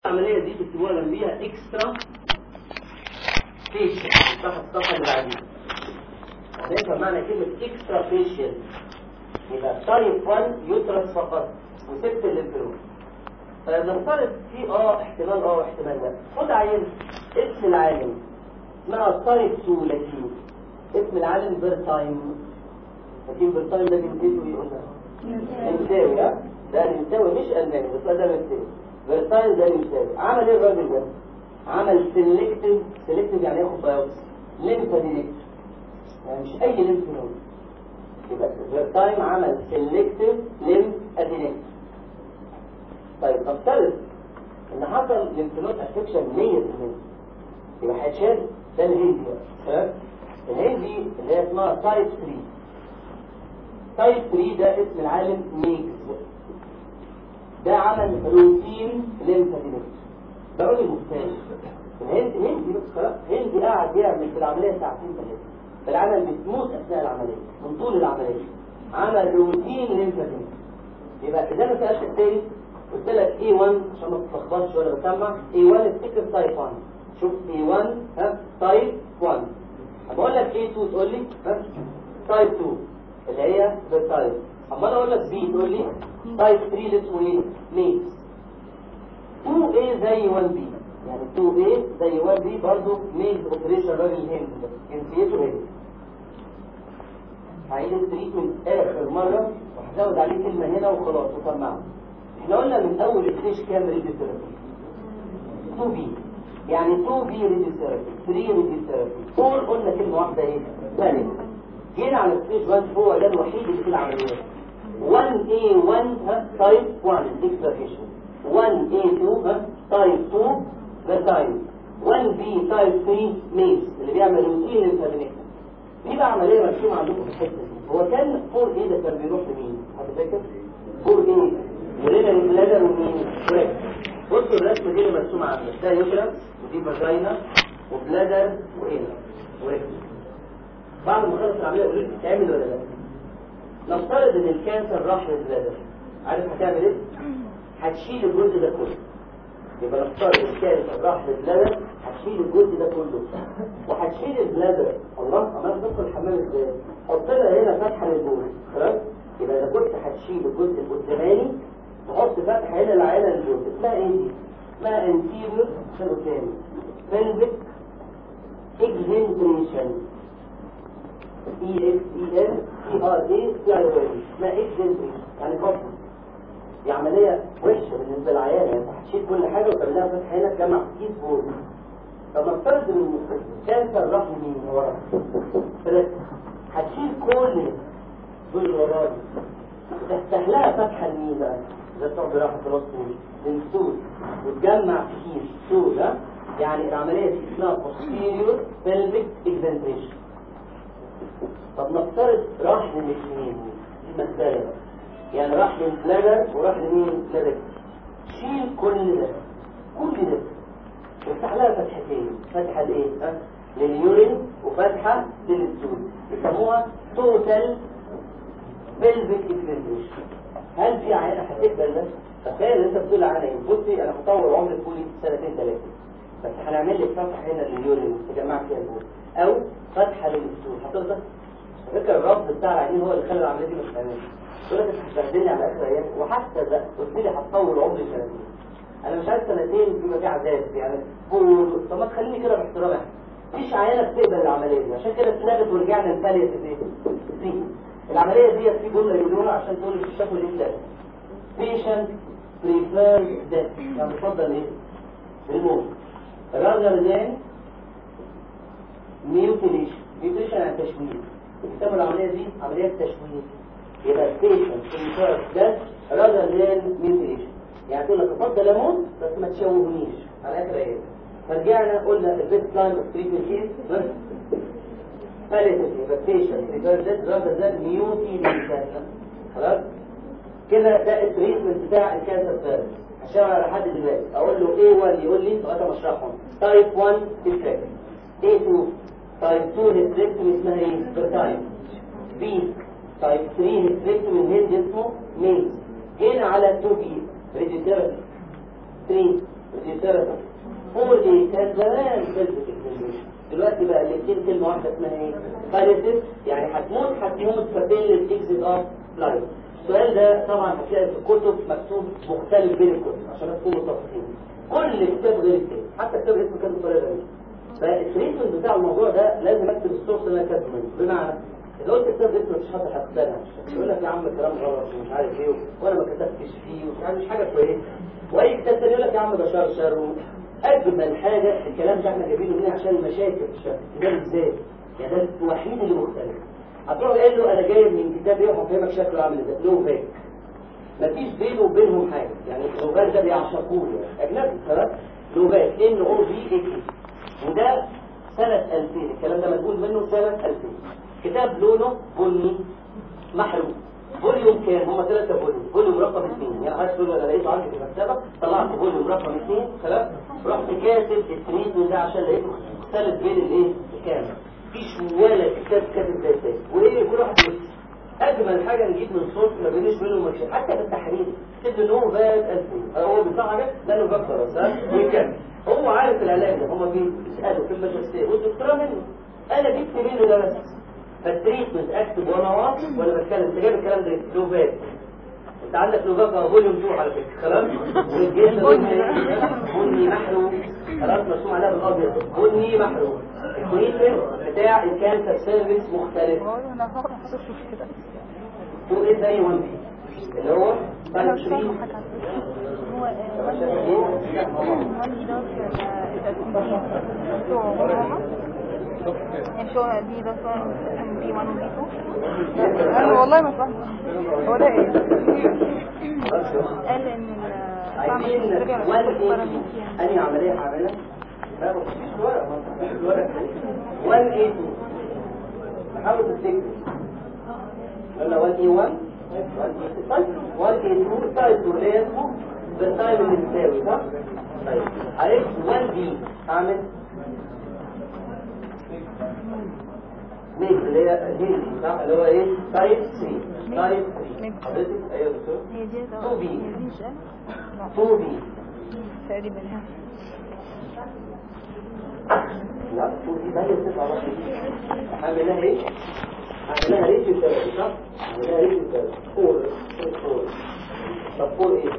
العملية دي تكتبوها جنبيها اكسترا فيشل صح الصفحة اللي بعديها هنفهم معنى كلمة اكسترا فيشل يبقى طريق 1 يترس فقط وسبت الليمفنود فنفترض في اه احتمال اه واحتمال لا خد عين اسم العالم اسمها طريق 2 لاتين اسم العالم بيرتايم لكن بيرتايم ده بنتيجه يقولها نمساوي ها ده نمساوي مش الماني بس ده نمساوي فيرتايل ده نمساوي عمل ايه الراجل ده عمل سيلكتيف سيلكتيف يعني ياخد بايوبسي ليمفا ديليكت يعني مش اي ليمف نود يبقى فيرتايم عمل سيلكتيف ليمف ادينكت طيب نفترض ان حصل ليمف نود افكشن 100% يبقى هيتشال ده الهيزي بقى الهيزي اللي هي اسمها تايب 3 تايب 3 ده اسم العالم ميكس ده عمل روتين ليمفادينكت ده راجل مجتهد الهند هندي بس خلاص هندي قاعد يعمل في العمليه ساعتين ثلاثه فالعمل بتموت اثناء العمليه من طول العمليه عمل روتين ليمفادينكت يبقى اذا ما سالت التاني قلت لك اي 1 عشان ما تتلخبطش ولا بسمع اي 1 افتكر تايب 1 شوف اي 1 ها تايب 1 بقول لك اي 2 تقول لي ها تايب 2 اللي هي بالتايب اما انا اقول لك بي تقول لي تايب 3 اللي اسمه ايه ميكس 2A زي 1B يعني 2A زي 1B برضه ميكس اوبريشن راجل هند جنسيته هند هعيد التريتمنت اخر مره وهزود عليه كلمه هنا وخلاص وسمعه احنا قلنا من اول ستيج كام ريدي ثيرابي 2B يعني 2B ريدي ثيرابي 3 ريدي ثيرابي 4 قلنا كلمه واحده ايه ثانيه جينا على ستيج 1 هو ده الوحيد اللي في العمليات 1A1 ها تايب 1 اكسترافيشن 1A2 ها تايب 2 ده تايب 1B تايب 3 ميز اللي بيعمل روتين للفابينيكا دي بقى عمليه مرسومه عندكم في الحته دي هو كان 4A ده كان بيروح لمين؟ حد فاكر؟ 4A يورينري بلادر ومين؟ وريك بصوا الرسمه دي اللي مرسومه عندك ده يوترس ودي فاجينا وبلادر وهنا وريك بعد ما خلص العمليه قولوا لي بتتعمل ولا لا؟ نفترض ان الكانسر راح للبلادر عارف هتعمل ايه؟ هتشيل الجزء ده كله يبقى نفترض الكانسر راح للبلادر هتشيل الجزء ده كله وهتشيل البلادر الله اما تدخل الحمام ازاي؟ حط لها هنا فتحه للبول خلاص؟ يبقى اذا كنت هتشيل الجزء القداماني تحط فتحه هنا لعينه للبول اسمها ايه دي؟ اسمها انتيريور عشان قدامي pelvic exentration اي اكس اي ان سي ار اي سي اي او اسمها اكسنتري يعني فصل دي عمليه وحشه بالنسبه للعيان يعني هتشيل كل حاجه وتعمل لها فتح هنا تجمع كيس بول طب نفترض ان الكانسر راح لمين ورا هتشيل كل دول ورا تفتح لها فتحه لمين بقى ده تقعد راحه في راس للسود وتجمع كيس سود ها يعني العمليه دي اسمها posterior pelvic exentration طب نفترض راح للاثنين دي مسألة بقى يعني راح للبلادر وراح لمين للرجل شيل كل ده كل ده وافتح لها فتحتين فتحة لايه؟ ها؟ لليورين وفتحة للستول يسموها توتال بلفيك اكسنتريشن هل في عينة هتقبل ده؟ تخيل انت بتقول عنها ايه؟ بصي انا هطول عمري كل سنتين ثلاثة بس هنعمل لك فتحة هنا لليورين تجمع فيها البول او فتحة للستول هترضى؟ فكرة الرفض بتاع العينين هو اللي خلى العملية دي مش تعملها تقول لك انت هتبهدلني على اخر ايام وحتى ده قلت لي هتطول عمري سنتين انا مش عايز سنتين يبقى في عذاب يعني فول طب ما تخليني كده باحترام احنا مفيش عيانه بتقبل العمليه دي عشان كده اتلغت ورجعنا للثانيه في ايه؟ دي العمليه دي في جمله يقولوها عشان تقول في الشكل دي ثاني patient prefers death يعني بفضل ايه؟ الموت rather than mutilation mutilation يعني تشويه بيسموا العملية دي عملية تشويه يبقى patient prefers death rather than mutilation يعني تقول لك افضل اموت بس ما تشوهنيش على اخر ايه فرجعنا قلنا البيست لاين اوف تريتمنت كيس بس palliative يبقى patient prefers death rather than mutilation خلاص كده ده التريتمنت بتاع الكانسر سيرفيس عشان على لحد دلوقتي اقول له A1 يقول لي لغايه ما اشرحهم تايب 1 هيستريك A2 تايب 2 هيستريكتومي اسمها ايه؟ برتايم B تايب 3 هيستريكتومي من هند اسمه ميز جينا على 2 B ريديوثيرابي 3 فيزيوثيرابي فور ايه كان زمان خلصت الكلمة دلوقتي بقى الاثنين كلمة واحدة اسمها ايه باليتيف يعني هتموت هتموت فبين الاكزيت اوف لايف السؤال ده طبعا هتلاقي في الكتب مكتوب مختلف بين الكتب عشان تكونوا متفقين كل كتاب غير التاني حتى كتاب اسمه كان بطريقه غريبه فالتريتمنت بتاع الموضوع ده لازم اكتب السورس اللي انا كاتبه منه بمعنى اذا قلت كتاب اسمه مش حد هيقتنع يقول لك يا عم كلام غلط ومش عارف ايه وانا ما كتبتش فيه ومش عارف مش حاجه كويسه واي كتاب تاني يقول لك يا عم ده شرشر اجمل حاجه الكلام ده احنا جايبينه منين عشان المشاكل في الشركه ده ازاي يعني ده الوحيد اللي مختلف هتروح قايل له انا جايب من كتاب ايه وهفهمك شكله عامل ازاي لو فاك مفيش بينه وبينهم حاجه يعني اللغات ده بيعشقوه يعني اجنبي خلاص لغات ان او في اي وده سنة 2000 الكلام ده منقول منه سنة 2000 كتاب لونه بني محروق فوليوم كام هم ثلاثة فوليوم فوليوم رقم اثنين يعني عايز تقول انا لقيته عندي في المكتبة طلعت فوليوم رقم اثنين خلاص رحت كاتب التريتمنت ده عشان لقيته مختلف بين الايه الكامل مفيش ولا كتاب كاتب زي التاني وايه كل واحد يمشي اجمل حاجه نجيب من صوت ما بينيش بينه ومشي حتى في التحرير كتب له باد 2000 هو بيطلع حاجه لا له باب خلاص ها ويكمل هو عارف العلاج ده هم بيسالوا في الماجستير والدكتوراه منه انا جبت منه ده بس فالتريتمنت اكتب وانا واقف وانا بتكلم انت جايب الكلام ده لوفات انت عندك لوفات او فوليوم 2 على فكره خلاص والجلد بني محروق خلاص مرسوم عليها بالابيض بني محروق التريتمنت بتاع الكانسر سيرفيس مختلف هو ايه زي وان بي اللي هو انا مش فاهمه تايب حاجه هو عشان ايه والدي ده بتوع يعني شو دي ده بي 1 وبي 2 انا والله ما فاهمه هو ده ايه قال ان عايزين وان ايه انهي عمليه هعملها لا ما فيش ورق ما فيش ورق وان ايه حاول تفتكر قلنا 1 اي 1 1 اي 2 تايب 2 اللي هي اسمه بالتايم اللي بتساوي صح؟ طيب عرفت 1 بي اعمل ميك اللي هي دي صح اللي هو ايه؟ تايب 3 تايب 3 حضرتك ايوه يا دكتور هي دي ده 2 بي هي دي مش قال 2 بي تقريبا ها لا 2 بي ده هي 9 عاملها ايه؟ عاملها ريتيو ثيرابي صح؟ عاملها ريتيو ثيرابي فور فور طب فور ايه؟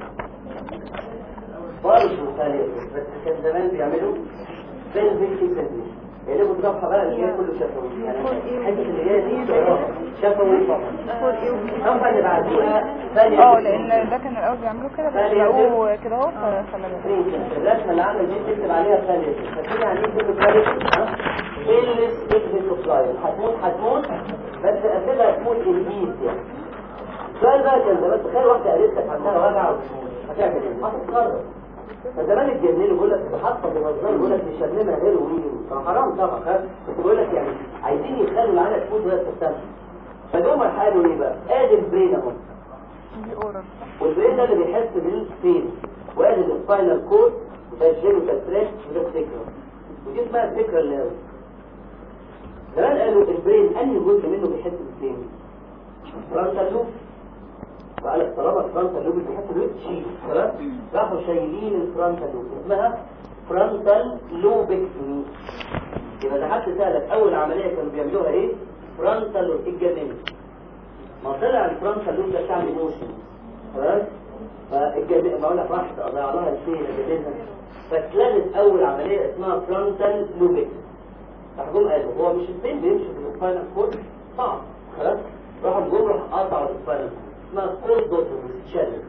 برضه ثانية بس كان زمان بيعملوا بنزل اكسنتريشن يقلبوا الصفحة بقى اللي هي كله شفوي يعني الحتة اللي هي دي بصراحة شفوي فقط فور ايه وبي الصفحة اللي بعديها ثانية اه لان ده كان الاول بيعملوا كده بس لقوه كده اهو فخلى الرسمة اللي عامل دي تكتب عليها ثانية فكده يعني ايه كله ثانية إلس إكزيت أوف لايف هتموت هتموت بس أسئلة هتموت إنجيز يعني السؤال بقى كان زمان تخيل واحدة قالت لك عندها وجع وتموت هتعمل ايه؟ هتتكرر فزمان اتجننوا بيقول لك بحطة بمصدر بيقول لك نشممها هيروين فحرام طبعا خلاص بس بيقول لك يعني عايزين يخلوا العيال تموت وهي بتستنى فدول قالوا ايه بقى؟ ادي البرين اهو دي اورال والبرين ده اللي بيحس بالفين وادي السباينال كورد وده الجينيتال تراك وده السكرة ودي اسمها الفكرة اللي هو زمان قالوا البرين انهي جزء منه بيحس بالفين؟ فرونتال لوب وقال لك طالما الفرونتال لوب بيحس بالفين تشيل خلاص راحوا شايلين الفرونتال لوب اسمها فرونتال لوبكتومي يبقى ده حد سألك اول عملية كانوا بيعملوها ايه؟ فرونتال لوب اتجننوا ما طلع الفرونتال لوب ده بتاع ايموشن خلاص فالجميع بقول لك راحت اضيع لها الفين جديدها فاتلغت اول عمليه اسمها فرونتال لوبيك راحوا قالوا هو مش الفين بيمشي في السباينال كورد صعب خلاص راحوا جم راح قطعوا السباينال اسمها كوردوتومي تشالنج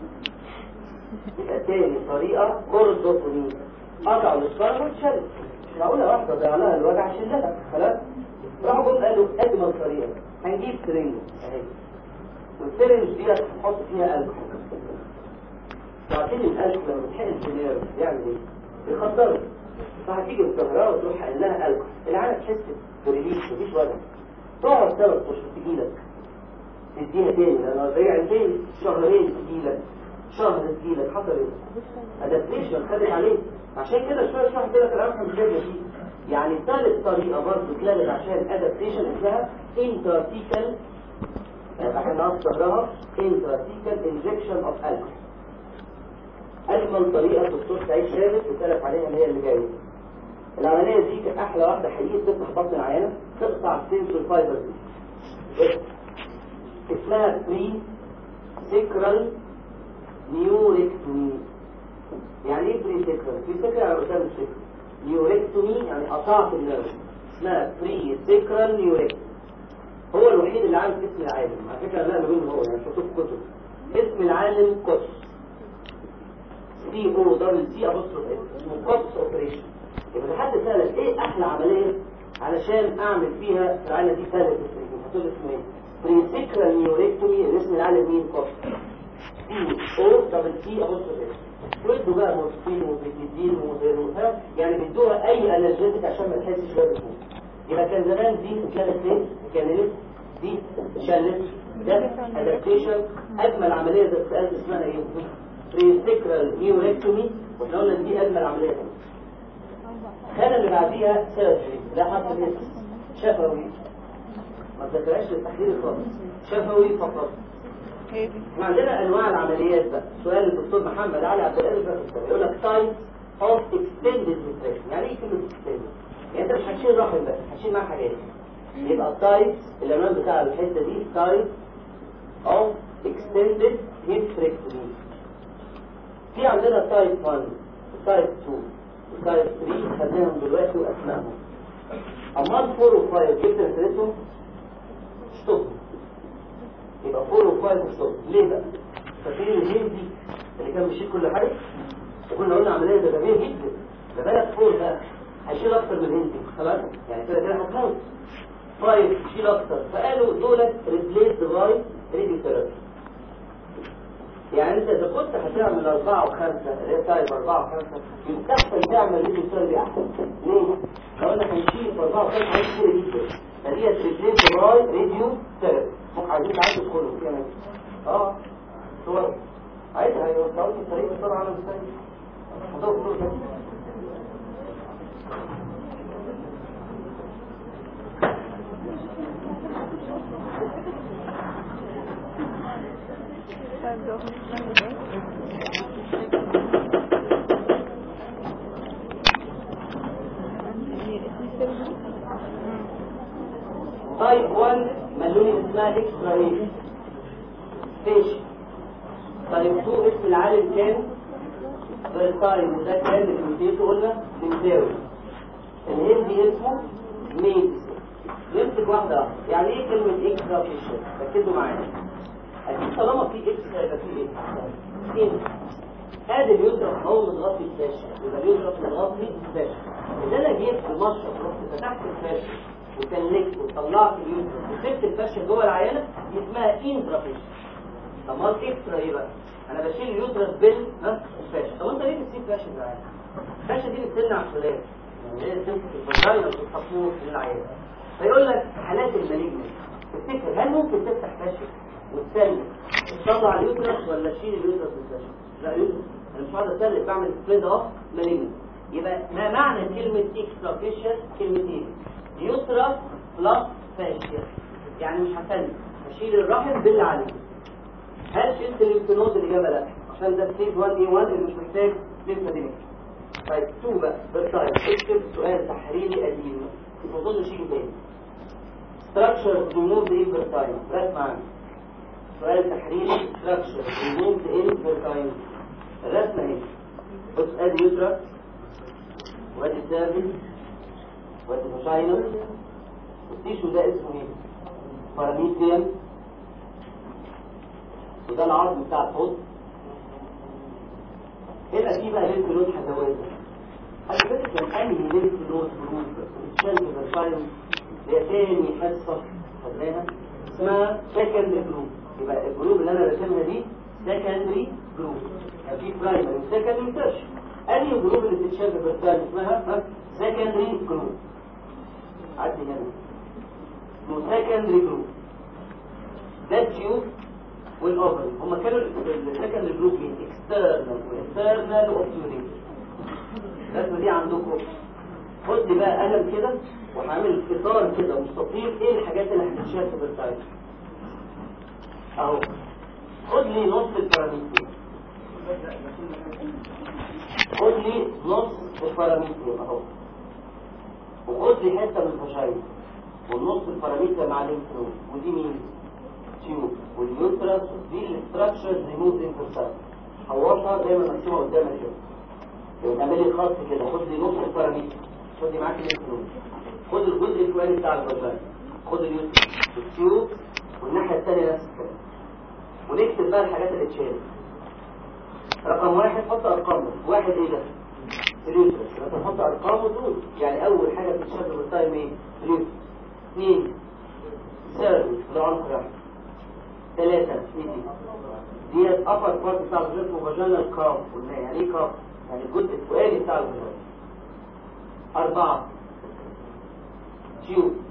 يبقى تاني طريقه كوردوتومي قطعوا السباينال تشالنج مش معقوله واحده ضيع لها الوجع شلها خلاص راحوا جم قالوا اجمل طريقه هنجيب سرنج اهي والسرنج دي هتحط فيها الكحول وعارفين الالكحول لما بتحقن في النيرف بيعمل ايه؟ بيخدره فهتيجي الكهرباء وتروح قايل لها الكحول العيال تحس بريليس مفيش وجع تقعد ثلاث اشهر تجي لك تديها تاني لان رجعتين شهرين تجي لك شهر تجي لك حصل ايه؟ ادابتيشن خدت عليه عشان كده شويه شويه كده كلامها مش جايه فيه يعني ثالث طريقه برضه اتلغت عشان ادابتيشن اسمها انترتيكال احنا نقص ظهرها intrathecal injection of alcohol اجمل طريقه الدكتور سعيد شامل وسالك عليها اللي هي اللي جايه العمليه دي كانت احلى واحده حقيقي تفتح بطن العيانه تقطع السنسور فايبر دي اسمها بري سيكرال نيوريكتومي يعني ايه بري سيكرال في سكر على قدام السكر نيوريكتومي يعني قطعت النيرف اسمها بري سيكرال نيوريكتومي هو الوحيد اللي عامل اسم العالم على فكره لا بقول هو يعني شفتوه في كتب اسم العالم كوتس سي او دبل سي ابوستروف اس اسمه كوتس اوبريشن يبقى حد سالك ايه احلى عمليه علشان اعمل فيها في العالم دي ثلاث اسم هتقول اسمه ايه بريسيكرال نيوريكتومي اسم العالم مين كوتس سي او دبل سي ابوستروف اس ويدوا بقى مورفين وبيتيدين وموديرن يعني بيدوها اي انرجيتك عشان ما تحسش بيها بالفوق يبقى كان زمان دي كانت ايه كانت دي شلت ده ادابتيشن اجمل عمليه زي السؤال اسمها ايه بريسيكرال نيوريكتومي واحنا قلنا دي اجمل عمليه الخانه اللي بعديها سيرجري ده حصل ايه شفوي ما تذكرهاش للتحليل خالص شفوي فقط هي دي احنا عندنا انواع العمليات بقى سؤال الدكتور محمد علي عبد القادر بقى يقول لك تايب اوف اكستندد ديبريشن يعني ايه كلمه اكستندد يعني انت مش هتشيل رحم بس هتشيل معاه حاجات يبقى التايب العنوان بتاع الحته دي تايب اوف اكستندد هيستريكتومي في عندنا تايب 1 تايب 2 تايب 3 خدناهم دلوقتي واسمائهم اما 4 و 5 جبت رسالتهم اشطبهم يبقى 4 و 5 اشطبهم ليه بقى؟ فاكرين الهندي اللي كان بيشيل كل حاجه وكنا قلنا عمليه ذكيه جدا ده بالك 4 ده هيشيل اكتر من الهندي خلاص يعني كده كده هتموت فايف يشيل اكتر فقالوا دولت ريبليس باي ريديو ثيرابي يعني انت اذا كنت هتعمل اربعة وخمسة اللي هي تايب اربعة وخمسة يستحسن تعمل ريديو ثيرابي احسن ليه؟ لو انك هنشيل في اربعة وخمسة حاجات كتيرة جدا فدي ريبليس باي ريديو ثيرابي ممكن عايزين تعالوا تدخلوا فيها اه صور عايزها هيوصلوا في الطريق بسرعة على المستشفى هتقف دور كده طيب ده نعمل ايه دي اسم السيرجري تايب 1 ملوني اسمها اكسترا ايه فيش تايب 2 اسم العالم كان فيرتايم وده كان اللي بنتيته قلنا بنتاوي الهندي اسمه ميدس نمسك واحدة واحدة يعني ايه كلمة اكسترا فيشر ركزوا معايا اكيد طالما في اكسترا يبقى في ايه؟ ايه؟ ادي اليوترس هو متغطي الفاشة يبقى اليوترس متغطي الفاشة اذا انا جيت بمشرط رحت فتحت الفاشة وكلكت وطلعت اليوترس وسبت الفاشة جوه العيانة دي اسمها انترا فيشر طب ما الاكسترا ايه بقى؟ انا بشيل اليوترس بال ها الفاشة طب انت ليه بتسيب فاشة في العيانة؟ الفاشة دي بتمنع الخلايا يعني هي تمسك الفاجينا والتصفوف للعيانة فيقول لك حالات المالجنس تفتكر هل ممكن تفتح فاشل وتسلم تطلع اليوترس ولا تشيل اليوترس من الفاشل؟ لا يوترس انا مش هقعد اسلم بعمل سبريد اوف مالجنس يبقى ما معنى كلمة اكسترا فيشل كلمتين يوترس بلس فاشل يعني مش هسلم هشيل الرحم باللي عليه هل شلت الليمفنود الإجابة لا عشان ده ستيج 1 اي 1 اللي مش محتاج ليمفادينيك طيب 2 بقى بالطيب اكتب سؤال تحريري قديم ما اظنش يجي تاني structure removed in per time ركز معانا سؤال تحريري structure removed in per time الرسمة اهي بص ادي يسرى وادي السابل وادي فاجينا والتيشو ده اسمه ايه؟ باراميتريم وده العظم بتاع الحوض هنا في بقى لينك نود حزوات خلي بالك كان انهي لينك نود جروب بتشال بالفايل هي تاني حصه خدناها اسمها سكندري جروب يبقى الجروب اللي انا راسمها دي سكندري جروب يعني في برايمري وسكندري وترش انهي الجروب اللي بتتشال بالفايل اسمها سكندري جروب عدي هنا اسمه سكندري جروب ده التيوب والاوفري هم كانوا السكندري جروب مين اكسترنال واكسترنال اوبتيوريتور الرسمه دي عندكم خد لي بقى قلم كده وهعمل اطار كده مستطيل ايه الحاجات اللي هتتشاف في التايب اهو خد لي نص الباراميتر خد لي نص البارامتر اهو وخد لي حته من الفشايل والنص البارامتر مع الانفلون ودي مين؟ تيوب واليوترس دي الاستراكشرز ريموف انفرسات حوطها زي ما مرسومه قدامك كده لو تعملي خط كده خد لي نص البارامتر خد لي معاك الانفلون خد الجزء الفوقاني بتاع الفشايل خد اليوترس والتيوب والناحيه الثانيه نفس الكلام ونكتب بقى الحاجات اللي اتشالت رقم واحد حط ارقام واحد ايه ده اليوترس يبقى تحط ارقام وطول يعني اول حاجه بتتشال بالتايم ايه اليوترس اثنين سيرفيس ده عنق واحد ثلاثة ايه دي ديت ابر بارت بتاع الجسم وفاجينال كاف قلنا يعني ايه كاف يعني الجزء الفوقاني بتاع الفاجينا أربعة تيوب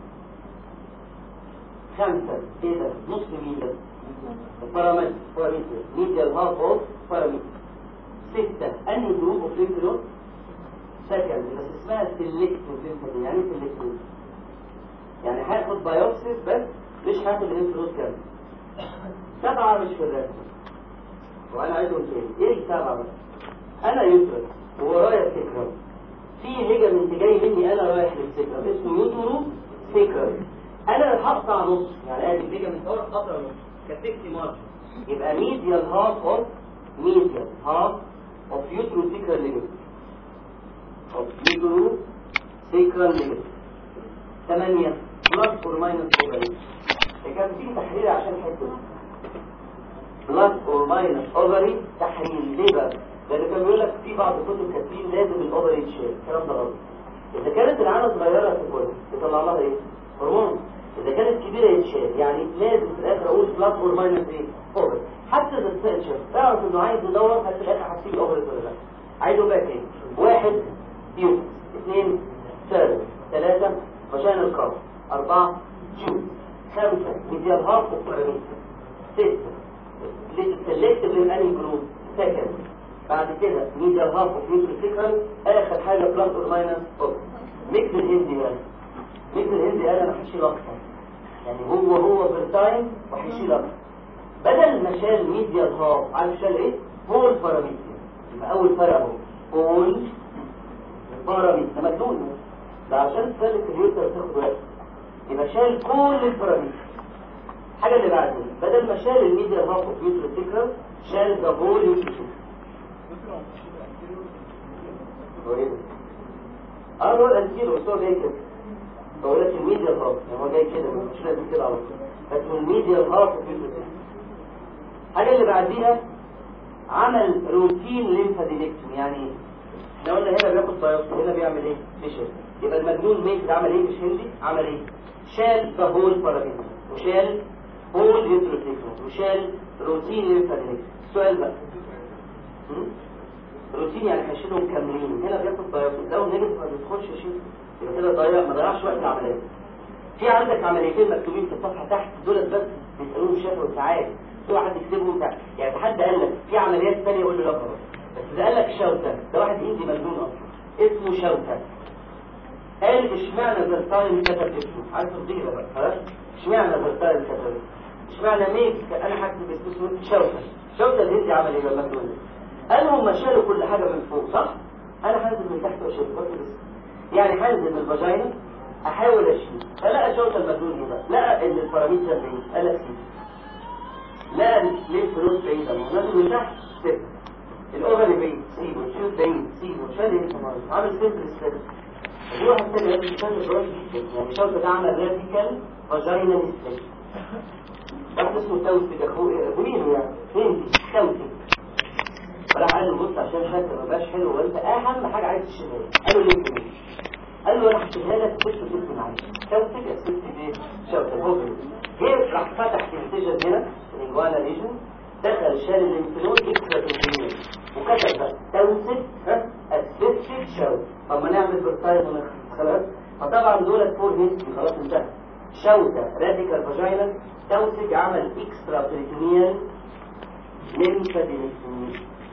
خمسة ايه ده نص مين ده البارامتر بارامتر ميديال هاف اوف بارامتر ستة انهي جروب اوف ليمف نود سكند بس اسمها سيلكتيف ليمف نود يعني سيلكتيف يعني هاخد بايوبسي بس مش هاخد الليمف نود كامل سبعة مش في الرسم وانا عايزهم تاني ايه السبعة بس انا يوترس وورايا سكرم في ليجامنت جاي مني انا رايح للسكرم اسمه يوترو سكرم انا هقطع نص يعني ادي الليجامنت اهو قطع نص كتكتي مارجن يبقى ميديال هاف اوف ميديال هاف اوف يوترو سكرال ليجامنت اوف يوترو سكرال ليجامنت 8 بلس اور ماينس اوفري كان في تحليل عشان الحته دي بلس اور ماينس اوفري تحليل ليه بقى؟ لان كان بيقول لك في بعض الكتب كاتبين لازم الاوفري يتشال الكلام ده غلط اذا كانت العانه صغيره في الكل يطلع لها ايه؟ هرمون اذا كانت كبيره يتشال يعني لازم في الاخر اقول بلس اور ماينس ايه؟ اوفري حتى اذا اتشال تعرف انه عايز يدور هل في الاخر هتسيب اوفري ولا لا عايزه بقى تاني واحد يوم اثنين ثالث ثلاثه مشان الكار أربعة جوز خمسة ميديال هاف وبراميد ستة سلكتيف للأني جروب سكند بعد كده ميديال هاف وفيوتر سيكرال آخر حاجة بلس اور ماينس أوف ميكس الهندي بقى ميكس الهندي قال أنا هشيل أكتر يعني هو هو بالتايم وهيشيل أكتر بدل ما شال ميديال هاف عارف شال إيه؟ هو البراميد يبقى أول فرق أهو هول باراميد ده مجنون ده عشان تسلك اليوتر تاخد وقت يبقى شال كل البارامتر الحاجه اللي بعدين بدل ما شال الميديا هاف اوف يوتر سيكرال شال ذا هول يوتر هو ايه ده؟ اه هو الانتيرو بس هو جاي كده بقول لك الميديا هاف يعني هو جاي كده مش لازم كده على طول بس هو الميديا هاف اوف يوتر سيكرال الحاجه اللي بعديها عمل روتين ليمفادينكتومي يعني ايه؟ احنا قلنا هنا بياخد بايوبسي هنا بيعمل ايه؟ فيشر يبقى المجنون ميت ده عمل ايه مش هندي عمل ايه شال ذا هول بارامتر وشال هول يوتروسيكلوس وشال روتين ليمفادينكس السؤال بقى م? روتين يعني هشيلهم كاملين هنا بياخد بايوبسي لو نيجاتيف ما بيدخلش يشيل يبقى كده ضيع ما ضيعش وقت العمليه في عندك عمليتين مكتوبين في الصفحه تحت دول بس بيسالوهم شفوي ساعات في واحد يكتبهم تحت يعني حد قال لك في عمليات ثانيه يقول له لا خلاص بس ده قال لك شوته ده واحد هندي مجنون اصلا اسمه شوته قال اشمعنى فيرتايل كتب اسمه عايز تفضيله بقى خلاص اشمعنى فيرتايل كتب اشمعنى ميك انا هكتب اسمه شوته شوته الهندي عمل ايه لما تقول قال هم شالوا كل حاجه من فوق صح انا هنزل من تحت واشيل بس يعني هنزل من الفاجينا احاول اشيل فلقى شوته المجنون ده لقى ان الباراميتر بعيد قال لك سيب لقى ليه فلوس بعيده نازل من تحت سيب الاوفر بعيد سيبه الشوت بعيد سيبه شال ايه عامل سيمبل ستيب في واحد تاني قال لي شوت براد جدا يعني شوت ده عمل راديكال فاجينا ستيب واحد اسمه توسي ده اخوه ابوين يعني فين توسي فراح قال له بص عشان خاطر ما بقاش حلو وانت اهم حاجه عايز تشيلها قال له ليه كده قال له انا هشيلها لك بص تكتب معايا توسي اسمت ايه شوت هو جه راح فتح الانتجن هنا الانجوانا ليجن دخل شال الانفلون اكسترا كونتينيوس وكتب بقى توسد ها اسيستيك شوت طب ما نعمل برتايز ونخلص خلاص فطبعا دول فور هيستري خلاص انتهى شوتة راديكال فاجينال توسج عمل اكسترا بريتونيال ليمفادينكتومي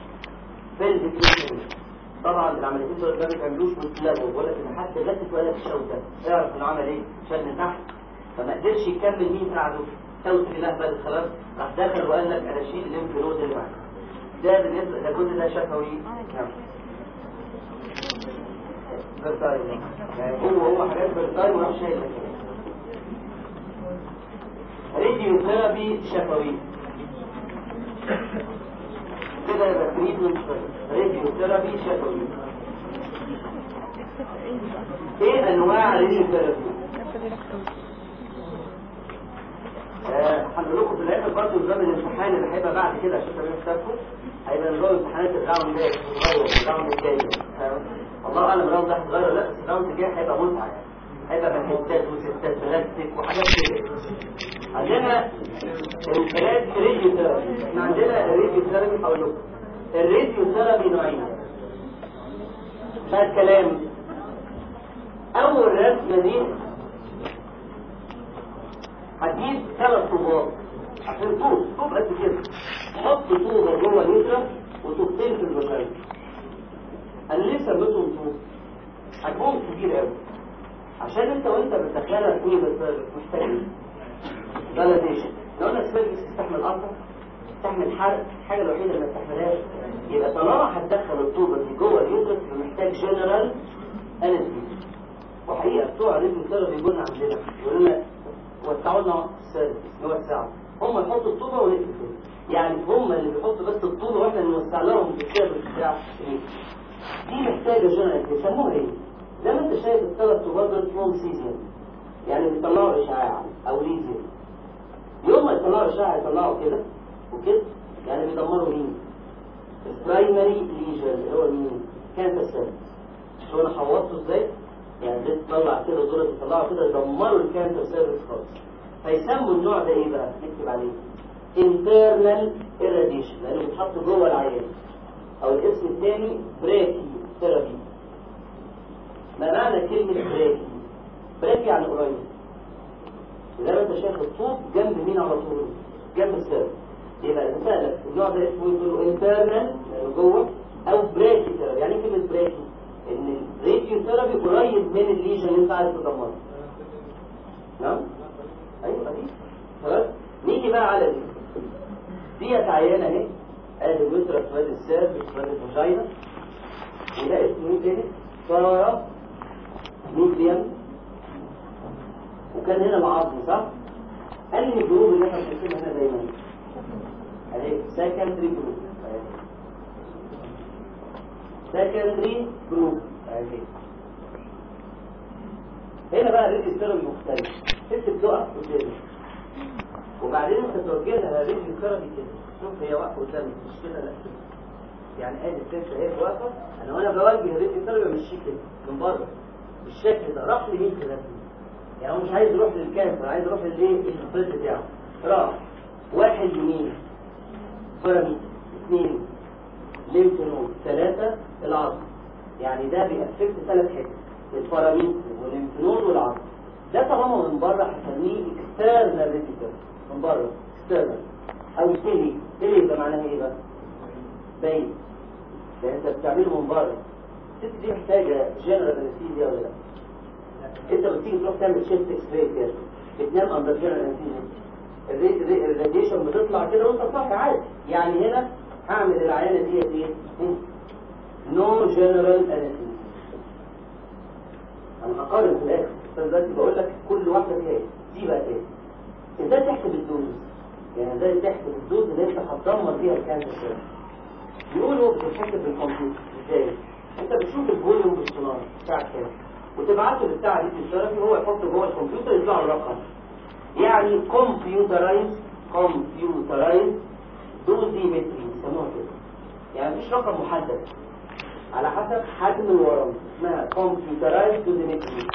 بالفيتريشن طبعا العمليتين دول ما بيتعملوش متلغوا بقول لك ان حد غلط وقال لك الشوتة اعرف انه عمل ايه شال من تحت فما قدرش يكمل مين ساعده توسج لهبل خلاص راح دخل وقال لك انا اشيل الليمف نود اللي معاك ده بالنسبه ده كل ده شفوي نعم برتايم يعني هو هو حاجات برتايم وراح شايل راديو ثيرابي شفوي كده يبقى تريتمنت راديو ثيرابي شفوي ايه انواع راديو ثيرابي هنقول لكم في الاخر برضه نظام الامتحان اللي هيبقى بعد كده عشان تعملوا حسابكم هيبقى نظام امتحانات الراوند ده صغير الراوند الجاي الله اعلم الراوند ده صغير لا بس الراوند الجاي هيبقى متعه يعني هيبقى بنحتات وستات بلاستيك وحاجات كده عندنا الثلاث راديو ثيرابي احنا عندنا الراديو ثيرابي هقول لكم الراديو ثيرابي نوعين ده الكلام اول رسمه دي هتجيب ثلاث طوبات عشان طوب طوب قد كده حط طوبه جوه اليسرى وطوبتين في البشريه انا ليه سميتهم طوب حجمهم كبير قوي عشان انت وانت بتدخلها في بس محتاج فاليديشن لو قلنا السيرفيس تستحمل قطع تستحمل حرق الحاجه الوحيده اللي ما تستحملهاش يبقى طالما هتدخل الطوبه دي جوه اليوترس يبقى محتاج جنرال انستيزيا وحقيقه بتوع الريتم ثيرابي بيقولوا عندنا يقولوا لنا وسعوا لنا السيرفيس نوسعه هم يحطوا الطوبه ونقفل كده يعني هم اللي بيحطوا بس الطوبه واحنا نوسع لهم السيرفيس بتاع دي محتاجه جنرال بيسموها ايه؟ زي ما انت شايف الثلاث طوبات دول اسمهم سيزيان يعني بيطلعوا اشعاع او ليزيان يوم ما يطلعوا اشعاع يطلعوا كده وكده يعني بيدمروا مين؟ البرايمري ليجن اللي هو مين؟ كانسر سيل شو انا حوضته ازاي؟ يعني دي تطلع كده دول يطلعوا كده يدمروا الكانسر سيرفيس خالص فيسموا النوع ده ايه بقى؟ نكتب عليه internal irradiation لانه بيتحط جوه العيان او الاسم الثاني بريكي ثيرابي ما معنى كلمة بريكي؟ بريكي يعني قريب زي ما انت شايف الطوب جنب مين على طول؟ جنب السيرف يبقى اذا سألك النوع ده اسمه يقول له انترنال جوه او بريكي ثيرابي يعني ايه كلمة بريكي؟ ان الراديو ثيرابي قريب من الليجن اللي انت عايز تدمره نعم؟ ايوه دي خلاص نيجي بقى على دي ديت عيانة اهي ادي الوتر اسود السيرف اسود الفاجينا وده اسمه ايه تاني؟ سارة ميديم وكان هنا العظم صح؟ قال لي الجروب اللي احنا بنكتبها هنا دايما اهي سكندري جروب سكندري جروب اهي هنا بقى الريدي ثيرابي مختلف ست بتقف قدامك وبعدين انت توجه لها ريدي ثيرابي كده شوف هي واقفه قدامك مش كده لا كده يعني ادي الست اهي واقفه انا وانا بوجه الريدي ثيرابي بمشيه كده من بره بالشكل ده راح لمين كده يعني هو مش عايز يروح للكانسر عايز يروح للايه الفيز بتاعه راح واحد يمين بيراميد اثنين ليمف نود ثلاثة العظم يعني ده بيأفكت ثلاث حتت الباراميد والليمف نود والعظم ده طالما من بره هسميه اكسترنال ريتيكال من بره اكسترنال او تيلي تيلي ده معناها ايه بقى؟ باين ده انت بتعمله من بره الست دي محتاجه جنرال انستيزيا ولا لا؟ انت بتيجي تروح تعمل شيفت اكس راي كده بتنام اندر جنرال انستيزيا الراديشن بتطلع كده وانت صاحي عادي يعني هنا هعمل العيانه ديت ايه؟ نو جنرال انستيزيا انا هقارن في الاخر بس دلوقتي بقول لك كل واحده فيها ايه دي بقى ايه ازاي تحسب الدوز يعني ازاي تحسب الدوز اللي انت هتدمر بيها الكانسر يقولوا بتتحسب بالكمبيوتر ازاي انت بتشوف الفوليوم بالسونار بتاع كام وتبعته لبتاع دي الثيرابي هو يحطه جوه الكمبيوتر يطلع له رقم يعني كمبيوترايز كمبيوترايز دوزيمتري يسموها كده يعني مفيش رقم محدد على حسب حجم الورم اسمها كمبيوترايز دوزيمتري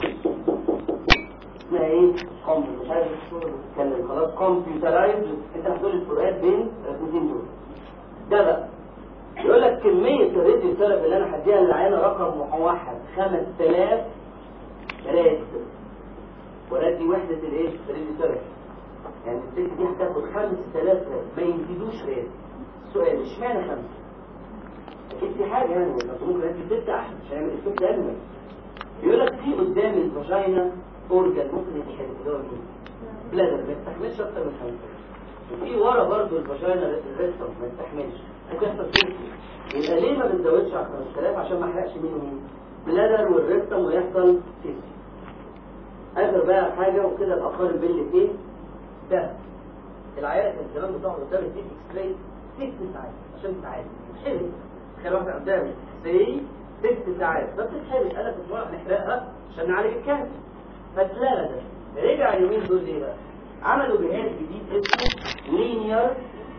اسمها ايه؟ كم مش عارف تتكلم خلاص كمبيوترايز انت هتقول الفروقات بين الرقمين دول ده بقى يقول لك كمية الراديو ثيرابي اللي انا هديها للعيانة رقم موحد 5000 راد وراد دي وحدة الايه؟ الراديو ثيرابي يعني الست دي هتاخد 5000 راد ما يزيدوش راد السؤال اشمعنى خمسة؟ اكيد في حاجة يعني بس ممكن ادي ستة احسن عشان يعمل افكت انيمال يقول لك في قدام الفاجينا اورجان ممكن يتحرك اللي هو مين؟ بلادر ما يستحملش اكتر من خمسة وفي ورا برضه الفاجينا الريستم ما يستحملش ممكن يحصل سيركي يبقى ليه ما بنزودش على 5000 عشان ما احرقش مين ومين بلادر والريستم ويحصل سيركي اخر بقى حاجه وكده الاقارب بين الاثنين ده العيال كان زمان بتقعد قدام الديب اكسبريس ست ساعات عشان تتعالج تتحرق تخيل واحد قدامي سي ست ساعات بس تتحرق انا كنت رايح نحرقها عشان نعالج الكانسر فاتلغى ده رجع اليومين دول ليه بقى؟ عملوا جهاز جديد اسمه لينير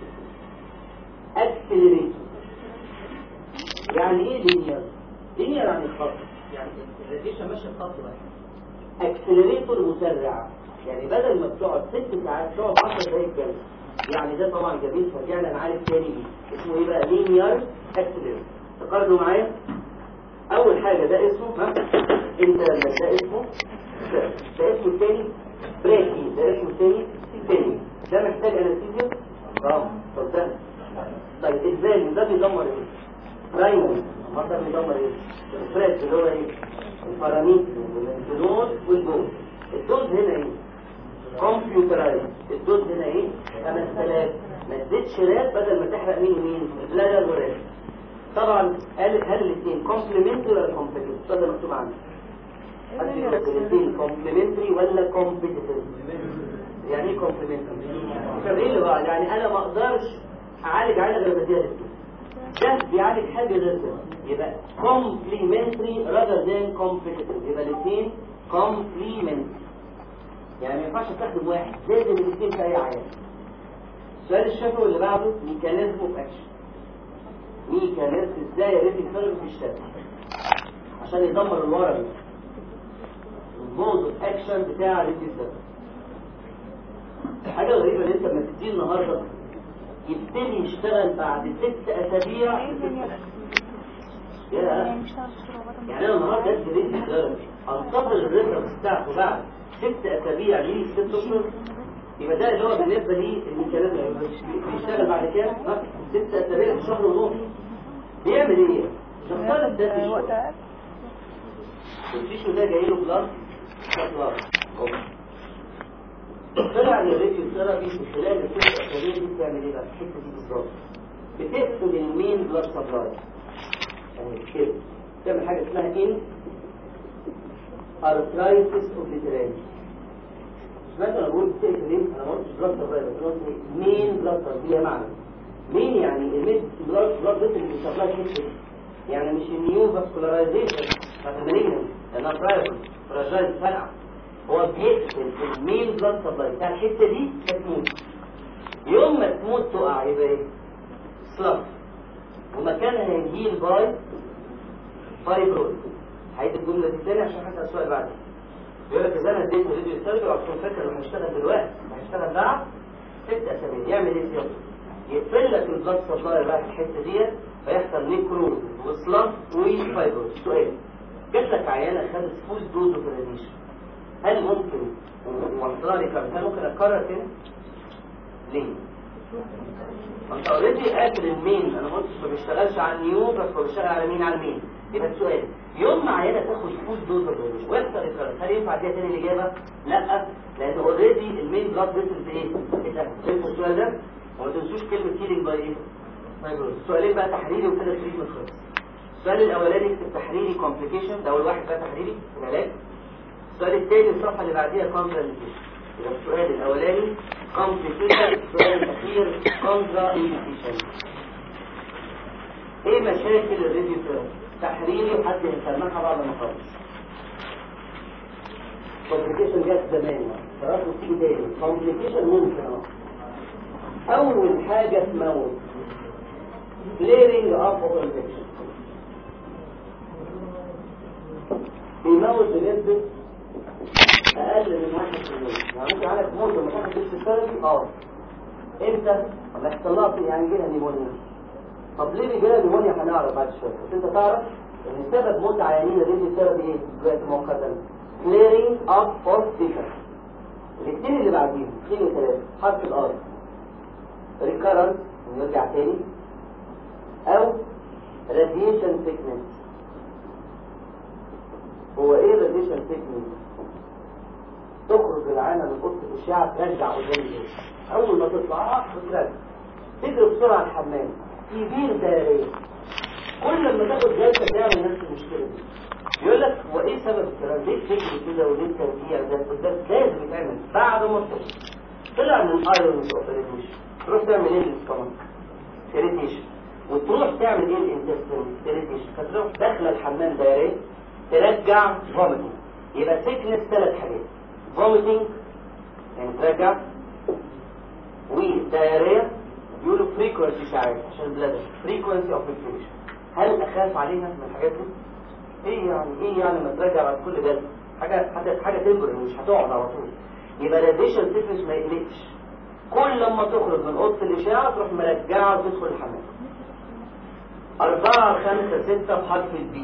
اكسلريتور يعني ايه لينير؟ لينير يعني خط يعني الراديشن ماشي في خط واحد اكسلريتور مسرع يعني بدل ما بتقعد ست ساعات تقعد 10 دقايق جلسه يعني ده طبعا جميل فرجعنا نعالج تاني بيه اسمه ايه بقى لينير اكسلريتور تقارنوا معايا اول حاجه ده اسمه ها انت ده اسمه ده, ده اسمه الثاني بريكي ده اسمه الثاني تاني ده محتاج انستيزيا اه صدقني طيب ازاي ده بيدمر ايه برايمري ما ده بيدمر ايه الفريش اللي هو ايه الباراميتر والانسولون والجول الدوز هنا ايه كمبيوترايز الدوز هنا ايه 5000 ما تزيدش رات بدل ما تحرق مين ومين البلادر والرات طبعا قال هل الاثنين كومبلمنتري ولا كومبيتيتيف السؤال ده مكتوب عندي الاثنين كومبلمنتري ولا كومبيتيتيف يعني ايه كومبلمنتري ايه اللي بقى يعني انا ما اقدرش اعالج عيله غير بديها الاثنين ده بيعالج حاجه غير كده يبقى كومبلمنتري rather than competitive يبقى الاثنين كومبلمنتري يعني ما ينفعش استخدم واحد لازم الاثنين في اي عيان السؤال الشفوي اللي بعده ميكانيزم اوف اكشن ميكانيزم ازاي الريتنج ثيرابي بيشتغل عشان يدمر الورم المود اوف اكشن بتاع الريتنج ثيرابي حاجه غريبه ان انت لما تديه النهارده يبتدي يشتغل بعد ست اسابيع يا يعني انا النهارده ادي ريتنج ثيرابي انتظر الريفرنس بتاعته بعد ست اسابيع ليه ست اشهر يبقى ده اللي هو بالنسبه لي الميكانيزم بيشتغل بعد كام ها؟ ست اسابيع في شهر ونص بيعمل ايه نفترض ده تيشو التيشو ده جاي له بلاد بلاد طلع الريديو ثيرابي في خلال الست اسابيع دي بتعمل ايه بقى الحته دي بالظبط بتقفل المين بلاد سبلاي يعني كده تعمل حاجه اسمها ان ارثرايتس اوبليتراني مثلا اقول بتقفل ايه انا ما قلتش بلاد سبلاي بس قلت مين بلاد سبلاي ليها معنى مين يعني الميد بلاد بلاد فيسل اللي سبلاي حته يعني مش النيو فاسكولارايزيشن بتاعت المالجنس لانها برايفت فراجايل فرقع هو بيقفل المين بلاد سبلاي بتاع الحته دي هتموت يوم ما تموت تقع يبقى ايه؟ سلاف ومكانها هيجيل باي فايبرويد هعيد الجمله دي تاني عشان هسال السؤال بعدين بيقول لك اذا انا اديته فيديو يسترجع وعشان فاكر انه هيشتغل دلوقتي هيشتغل بعد ست اسابيع يعمل ايه فيهم؟ يقفل لك البلاد سبلاي بقى في الحته ديت فيحصل نيكروز وسلاف وفايبروز سؤال جات لك عيانه خدت فول دوز اوف راديشن هل ممكن وحصلها لي كام هل ممكن اكرر تاني؟ ليه؟ انت اوريدي قافل المين انا ما قلتش ما بيشتغلش على النيو بس هو بيشتغل على مين على المين يبقى السؤال يوم ما عيانه تاخد فول دوز اوف ويحصل ريكارنس هل ينفع اديها تاني الاجابه؟ لا لان اوريدي المين بلاد فيسلز ايه؟ فهمتوا السؤال ده؟ وما تنسوش كلمه هيلينج باي ايه؟ فايبروز السؤالين بقى تحريري وكده تريتمنت خلص السؤال الاولاني في التحريري كومبليكيشن ده اول واحد بقى تحريري العلاج السؤال الثاني الصفحه اللي بعديها كونترا يبقى السؤال الاولاني كومبليكيشن السؤال الاخير كونترا ايه مشاكل الريديو ثيرابي تحريري وحد هيسمعها بعد ما اخلص كومبليكيشن جت زمان خلاص وتيجي تاني كومبليكيشن ممكن اه اول حاجه تموت clearing up of infection بيموت بنسبة أقل من 1% يعني ممكن عندك تموت لما تاخد ديست ثيرابي اه امتى؟ لما يحصل لها يعني يجيلها نيمونيا طب ليه بيجيلها نيمونيا هنعرف بعد شوية بس انت تعرف ان سبب موت عيانين الريديو ثيرابي ايه دلوقتي مؤقتا clearing up of defects الاثنين اللي بعديهم اثنين وثلاثة حرف الار ريكارنس نرجع تاني او radiation sickness هو ايه radiation sickness تخرج تخرج العانه من اوضه الاشعه ترجع قدام البيت اول ما تطلع بترجع تجري بسرعه الحمام كبير دائريه كل لما تاخد جلسه تعمل نفس المشكله دي يقول لك هو ايه سبب الكلام ليه تجري كده وليه ترجيع ده ده لازم يتعمل بعد ما تطلع طلع من ايرونز اوبريشن تروح تعمل ايه للسtomach irritation وتروح تعمل ايه الانتستين irritation فتروح داخله الحمام دايريه ترجع vomiting يبقى sickness ثلاث حاجات vomiting يعني ترجع ودايريه بيقولوا frequency ساعات عشان البلادر frequency of infection هل اخاف عليها من الحاجات دي؟ ايه يعني ايه يعني لما ترجع بعد كل ده حاجه حاجه حاجه تمبر مش هتقعد على طول يبقى راديشن سيكنس ما يقلقش كل لما تخرج من اوضه الاشعه تروح مرجعه وتدخل الحمام أربعة خمسة ستة بحرف البي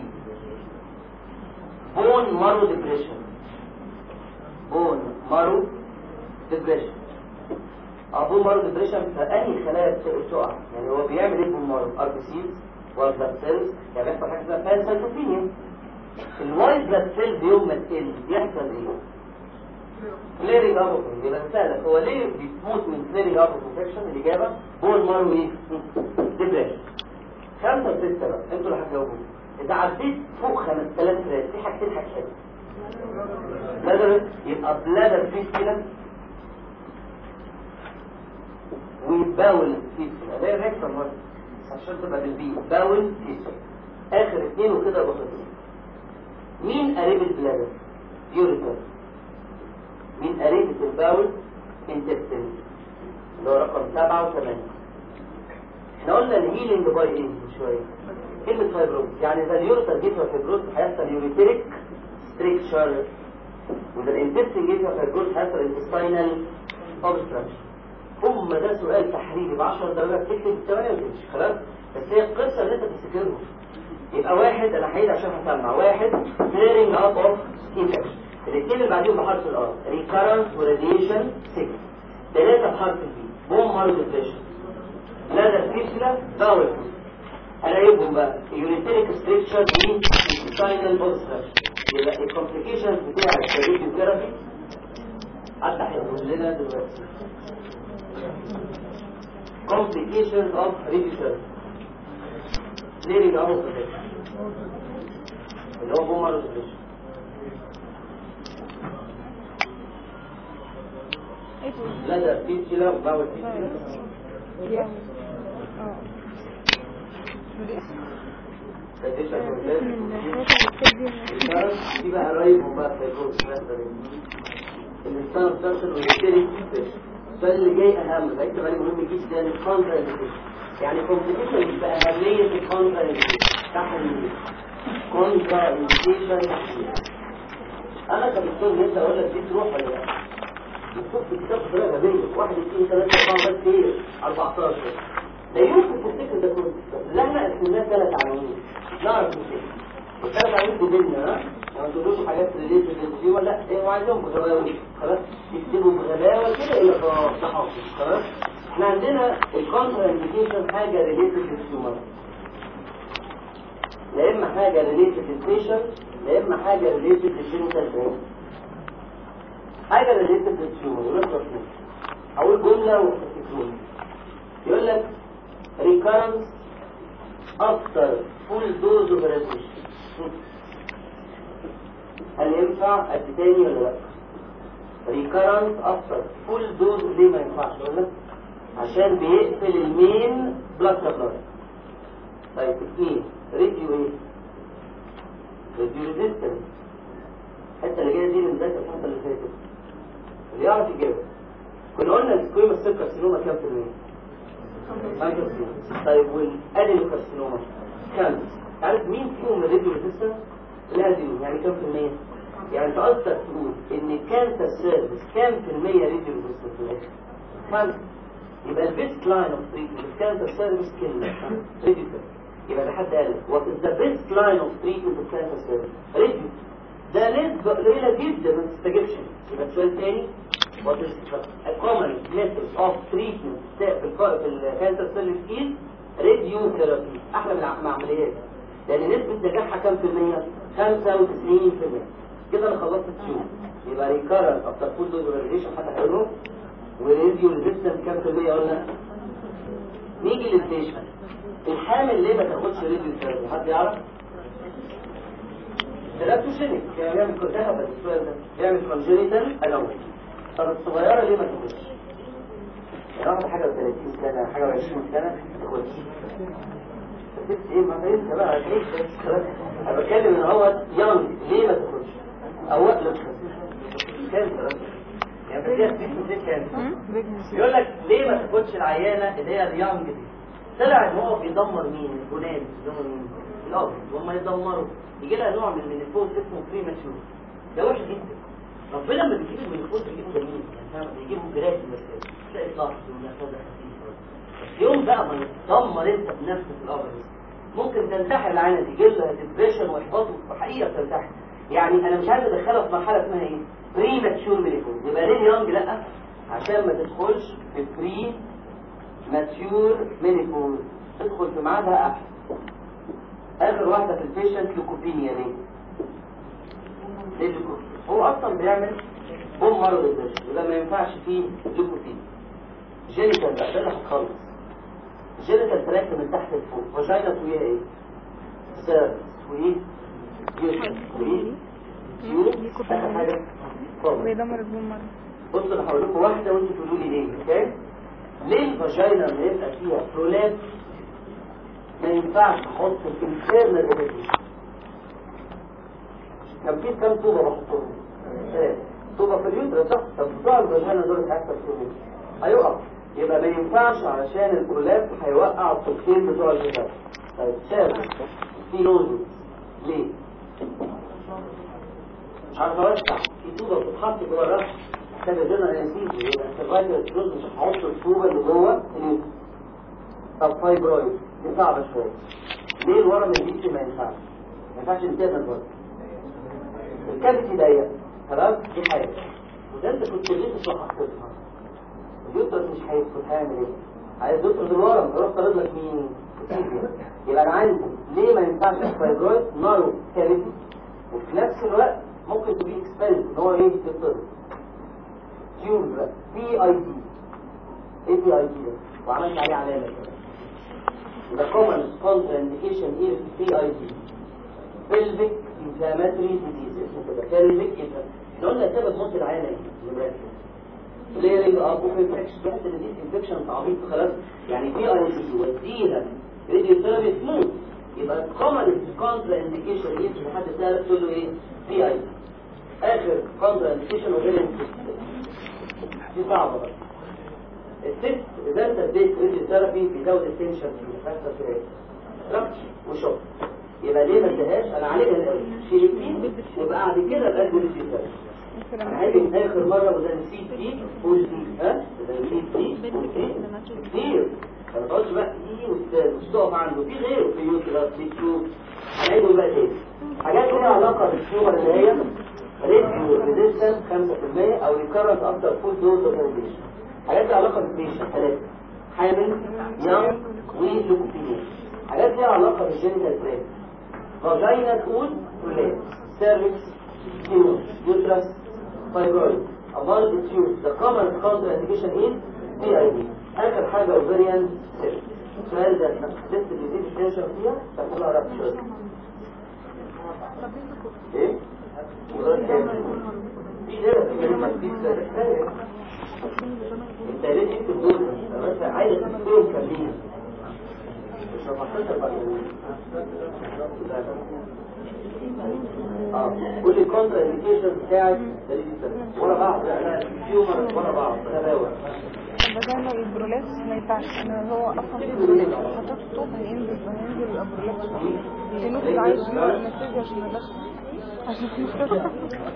بون مارو ديبريشن بون مارو ديبريشن بون مارو ديبريشن فأي خلايا بتقع يعني هو بيعمل ايه بون مارو ار بي سيلز وايت بلاد سيلز يعني بيحصل حاجة اسمها فانسايتوبينيا الوايت بلاد سيلز يوم ما تقل بيحصل ايه؟ كليرنج اب يبقى سهلك هو ليه بيموت من كليرنج اب انفكشن الاجابه بون مارو ايه ديبريشن خمسة وستة بقى انتوا اللي هتجاوبوا اذا عديت فوق 5000 ريال في حاجتين حاجتين بلادر يبقى بلادر فيستيلا وباول فيستيلا ده الريكتر مرة عشان تبقى بالبي باول فيستيلا اخر اتنين وكده بسيطين مين قريب البلادر يوريتر من قريبة الباول انتستين اللي هو رقم سبعة وثمانية احنا قلنا الهيلينج باي ايه من شوية كلمة فايبروز يعني اذا اليوريتر جيت فايبروز هيحصل يوريتريك ستريكشر واذا الانتستين جيت فايبروز هيحصل انتستينال اوبستراكشن هم ده سؤال تحريري ب 10 درجات تكتب الثمانية وتمشي خلاص بس هي القصة اللي انت تفتكرهم يبقى واحد انا هعيد عشان هسمع واحد clearing up of infection الاثنين اللي بعديهم بحرف الار recurrence وراديشن 6 ثلاثة بحرف البي بوم مارو ديبريشن لا فيسلا باول هلاقيهم بقى يوريتريك ستريكشر دي انتستينال اوبستراكشن يبقى الكومبليكيشنز بتاع الراديو ثيرابي حتى هيقول لنا دلوقتي complications of radiation clearing out of the اللي هو بوم مارو ديبريشن لا ده فيسلا وباول فيسلا دي بقى قريب وبقى فيبروز الانسان بترسل ويشتري السؤال اللي جاي اهم فاكتب عليه مهم جدا الكونترا يعني كومبليكيشن بأهمية الكونترا تحليل كونترا انديكيشن تحليل انا كدكتور لسه اقول لك دي تروح ولا لا الدكتور في الكتاب بطريقه غبيه واحد اثنين ثلاثه اربعه بس ايه 14 لا يمكن تفتكر ده كله لا احنا قسمناه ثلاث عناوين نعرف نفتكر الثلاث عناوين دي بينا ها ما تقولوش حاجات ريليتد للدي ولا ايه وعايزهم بغباوه خلاص يكتبوا بغباوه كده الى تحافظ خلاص احنا عندنا الكونترا انديكيشن حاجه ريليتد للتيومر لا اما حاجه ريليتد للبيشنت لا اما حاجه ريليتد للجينيتال برين حاجه ريليتد للتيومر يقول لك اقول جمله وتفتكروني يقول لك recurrence after full dose of radiation هل ينفع قد تاني ولا لا recurrence after full dose ليه ما ينفعش ولا لا عشان بيقفل المين بلاد سبلاي طيب اثنين راديو ايه راديو ريزيستنس الحته اللي جايه دي من ذات الحته اللي فاتت اللي يعرف يجاوب كنا قلنا السكويما سيل كارسينوما كام في المية؟ طيب والادينو كارسينوما كام؟ عارف مين فيهم الراديو ريزيستنس؟ الادينو يعني كام في المية؟ يعني انت قصدك تقول ان الكانسر سيرفيس كام في المية راديو ريزيستنس في الاخر؟ خمسة يبقى البيست لاين اوف تريتمنت الكانسر سيرفيس كلمة راديو يبقى ده حد قال وات از ذا بيست لاين اوف تريتمنت اوف كانسر سيرفيس راديو ده نسبة قليلة جدا ما تستجبش يبقى السؤال تاني what is a common method of treatment في الكانسر سيرفيس is radiotherapy احلى من العمليات لان نسبة نجاحها كام في المية 95% كده انا خلصت التيوب يبقى ريكارنت افتر فول دوز ريليشن حتى هيقولوا وريديو ريزيستنت كام في المية قلنا نيجي للبيشنت الحامل ليه ما تاخدش ريديو ثيرابي حد يعرف؟ تلاتوشينيك يعني بيعمل كلها بس السؤال ده بيعمل كونجينيتال انومي طب الصغيره ليه ما تاخدش؟ يعني واحده حاجه و30 سنه حاجه و20 سنه ما تاخدش بس ايه ما فهمت بقى ليه انا بتكلم ان هو يونج ليه ما تاخدش؟ او وقت لا كانسر يعني بديها سبيس كانسر يقول لك ليه ما تاخدش العيانه اللي هي اليونج دي طلع ان هو بيدمر مين الجنان اللي هم مين الارض وهم يدمروا يجي لها نوع من المينيفوز اسمه بري ماتشور ده وحش جدا ربنا لما بيجيب المينيفوز بيجيبه جميل يعني بيجيبه جراس بس تلاقي ضغط ونفاذه خفيفه بس يوم بقى ما يتدمر انت بنفسك الارض ممكن تنتحر العينه دي يجيب لها ديبريشن واحباط وحقيقه بتنتحر يعني انا مش عايز ادخلها في مرحله اسمها ايه بري ماتشور مينيفوز يبقى ليه يونج لا عشان ما تدخلش في بري ماتيور مينيفوز تدخل في ميعادها احسن اخر واحده في البيشنت ليكوبينيا ليه ليه ليكوبينيا هو اصلا بيعمل بوم مرض البشر وده ما ينفعش فيه ليكوبينيا جينيتال بقى ده اللي هتخلص جينيتال تراكت من تحت لفوق فاجينا فوقيها ايه سيرفس وايه يوتر وايه تيوب اخر حاجه فاضل بيدمر البوم مرة بصوا انا هقول لكم واحده وانتوا تقولوا لي ليه اوكي ليه الفاجينا لما يبقى فيها برولاب ما ينفعش احط الانترنال ايريتيشن كان في كام طوبه بحطهم ثلاثه طوبه في اليوتر صح طب بتوع الفاجينا دول هيحصل فيهم ايه هيقع يبقى ما ينفعش علشان البرولاب هيوقع الطوبتين بتوع الجهاز طيب شاف في نوزل ليه مش عارف اوسع في طوبه بتتحط جوه الرأس كده جنرال انستيزيا يبقى السرفايفل سكروز مش هحط الطوبه اللي جوه اليوتر طب فايبرويد دي صعبة شوية ليه الورم الجيسي ما ينفعش ما ينفعش انتهى الورم الكافيتي ضيق خلاص دي حاجة وده انت كنت لسه حطيتها اليوترس مش هيدخل هيعمل ايه عايز يطرد الورم يروح طارد لك مين يبقى انا عندي ليه ما ينفعش الفايبرويد نارو كافيتي وفي نفس الوقت ممكن تبي اكسباند ان هو ايه يطرد تيوب بقى بي اي دي ايه بي اي دي ده وعملت عليه علامة كده the common contraindication is PID pelvic inflammatory disease اسمه كده pelvic inflammatory لو قلنا سبب موت العيانة ايه؟ clearing up of infection تحس ان دي infection عبيط خلاص يعني في اي دي وديها راديو ثيرابي تموت يبقى common contraindication is لحد سألك تقول له ايه؟ PID اخر contraindication وغير دي صعبة بقى الست اذا انت اديت ريديو ثيرابي بيزود التنشن في الفاكتور في ربش وشوك يبقى ليه ما اديهاش انا عالجها الاول شيلتين وبعد كده بقى ريديو ثيرابي انا هاجي اخر مره وده نسيت دي قول دي ها ده نسيت دي قول دي كتير انا ما بقولش بقى دي مش تقف عنده في غيره في يوتيوب في تيوب هنعيده بقى تاني حاجات ليها علاقه بالتيومر اللي هي ريديو ريزيستنت 5% او ريكارنت افتر فول دوز اوف حاجات لها علاقة بالبيشن ثلاثة حامل يوم ولوكوبينيا حاجات لها علاقة بالجينيتال تراك فاجينا تقول ولاد سيرفكس تيوم يوترس فايبرويد among the tubes the common contraindication is PID آخر حاجة ovarian cyst السؤال ده الست اللي يزيد التنشن فيها تحصلها رابشر ايه؟ في ده في كلمة كتير انت ليه تكتب دول بس عايز تكتبهم كاملين مش هفصلها بقى اه كل الكونترا انديكيشن بتاعت ورا بعض يعني تيومر ورا بعض تتابع بدأنا البرولابس ما ينفعش إن هو اصلا في برولابس لو حطيت الطوب هينزل هينزل البرولابس الجنوب اللي عايز يقرا المسج عشان ادخل عشان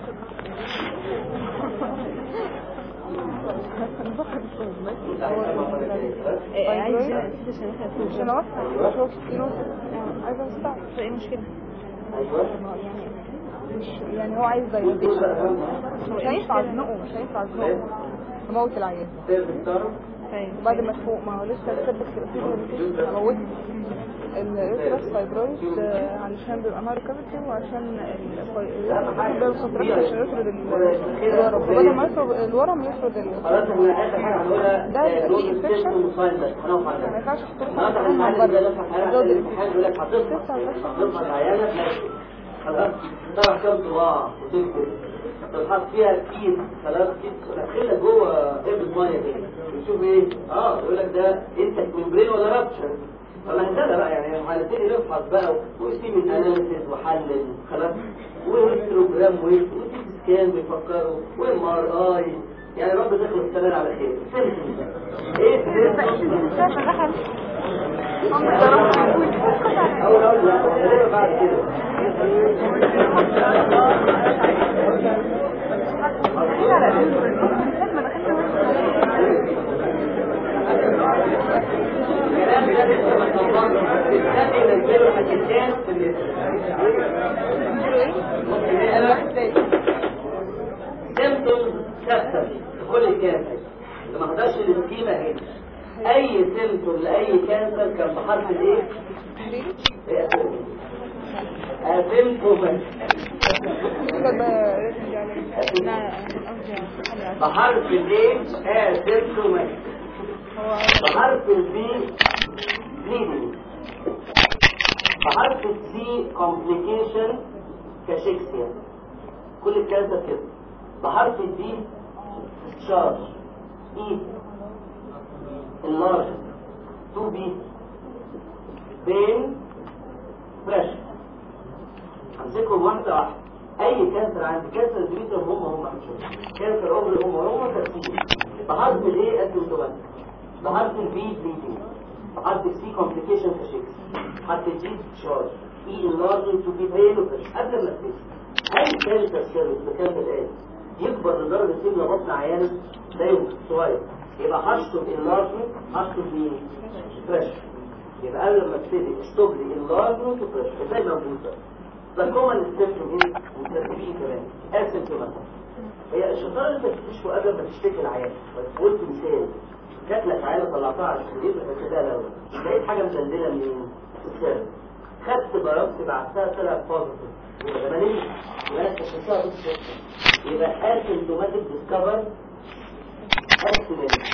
عايز عشان اوسع شوف كيلوسس عايزه اوسع ايه المشكله ايوه يعني مش يعني هو عايز دايلاتيشن مش هينفع ازنقه مش هينفع ازنقه تموت العيان سيرفيس تارم ايوه وبعد ما تفوق ما هو لسه بتثبت في الفيبر هموت الريترس فايبرويد آه، علشان بيبقى نهار كافيتي وعشان الفايبرويد بيوصل عشان يفرد ال- الورم فبدل ما يفرد الورم يفرد ال- خلاص احنا اخر حاجه هنقولها ده آه، في دول infection. السيستم وساين بس هنقف على ما ده ينفعش تحط النهارده حاجة مع هنتعلم ازاي بعض نفتح حاجه عشان الامتحان يقول لك هتصفر هتصفر عيانه خلاص طبعا كام طباع وتكتب تحط فيها كيس خلاص كيس دخلها جوه ابن ميه كده وتشوف ايه اه يقول لك ده انت ممبرين ولا رابشر فما هنزلها بقى يعني هنبتدي نفحص بقى وفي من اناليسيس وحلل خلاص وهيستروجرام وسي سكان بيفكروا وام ار اي يعني رب تخلص السنه على خير ايه اول اول لا خلينا بعد كده الكلام ده لسه ما اتطبقش بالذات ينزلوا حاجتين في سيمتومز ثابته في كل كانسر ما حضرش السكيما هنا اي سيمتوم لاي كانسر كان بحرف الايه؟ اسيمتوم بحرف الايه؟ اسيمتوم بحرف البي بليدنج بحرف السي كومبليكيشن كاشيكسيا كل الكانسر كده بحرف الدي شارج اي اللارج تو بي بين بريشر امسكهم واحده واحده اي كانسر عندي كانسر الدميتر هم هم هنشوف كانسر اوفري هم هم ترتيب بحرف الايه اسيمتوماتيك بحرف البي بليدنج بحرف السي كومبليكيشن كاشيكس بحرف الدي شارج اي اللارج تو بي بين بريشر قبل ما تبتدي اي كانسر سيرفيس بكام الان يكبر لدرجه يملى بطن عيانه زيه صغير يبقى حشته انلارجمنت حشته مين؟ بريشر يبقى قبل ما ابتدي اشطب لي انلارجمنت وبريشر ازاي موجود ده؟ ده كومن سيمتوم ايه؟ مترتبين كمان اسيمتوماتيك هي الشطاره اللي انت بتكتشفه قبل ما تشتكي العيان بس قلت مثال جات لك عيانه طلعتها على الشريط بس ده لو لقيت حاجه مدلله من السيرفس خدت برامج بعتها طلع بوزيتيف يبقى ما نمشي يبقى انا اكتشفتها بالصدفه يبقى اسيمتوماتيك ديسكفر اكسيدنت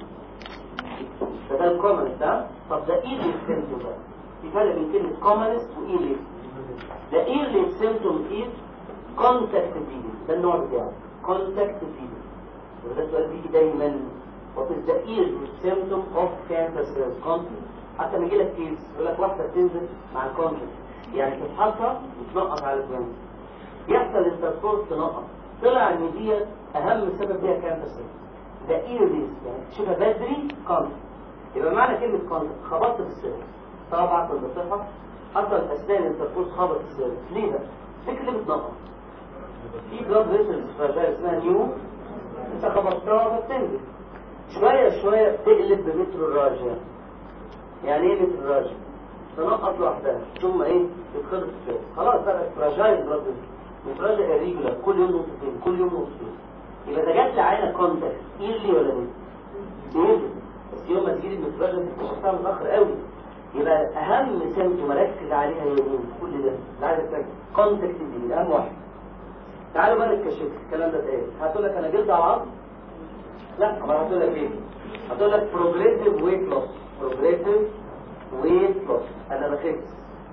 فده الكومنس ده طب ده ايه اللي سيمتوم ده في فرق بين كلمه كومنس وايلي ده ايلي سيمتوم از كونتاكت فيديو ده النوع بتاعه كونتاكت فيديو وده السؤال بيجي دايما what is the early symptom of cancer cells contact حتى لما يجي لك كيس يقول لك واحده بتنزل مع الكونتاكت يعني تفحصها وتنقط على الجنب يحصل التركوز تنقط طلع ان دي اهم سبب ليها كانسر سيلز ده ايرليس يعني تشوفها بدري كونتاكت يبقى معنى كلمه كونتاكت خبطت في السيلز طبعا كنت بصفه حصل اثناء التركوز خبط السيلز ليه ده؟ فكره اللي بتنقط في بلاد فيسلز فراجايل اسمها نيو انت خبطتها فبتنزل شويه شويه تقلب بمتر الراجع يعني ايه متر الراجع؟ تنقط لوحدها ثم ايه تتخلص السيلز خلاص بقى فراجايل بلاد فيسلز متراجع ريجولار كل يوم نقطتين كل يوم نقطتين يبقى ده جات لي عينه كونتاكت ايرلي ولا مين؟ ايرلي بس يوم ما تجيلي المتراجع دي اكتشفتها متاخر قوي يبقى اهم سيمتوم اركز عليها هي مين؟ كل ده اللي عايز اتركز كونتاكت دي اهم واحد تعالوا بقى نكتشف الكلام ده اتقال هتقول لك انا جلد على العظم لا ما هتقول لك ايه هتقول لك بروجريسيف ويت لوس بروجريسيف ويت لوس انا بخس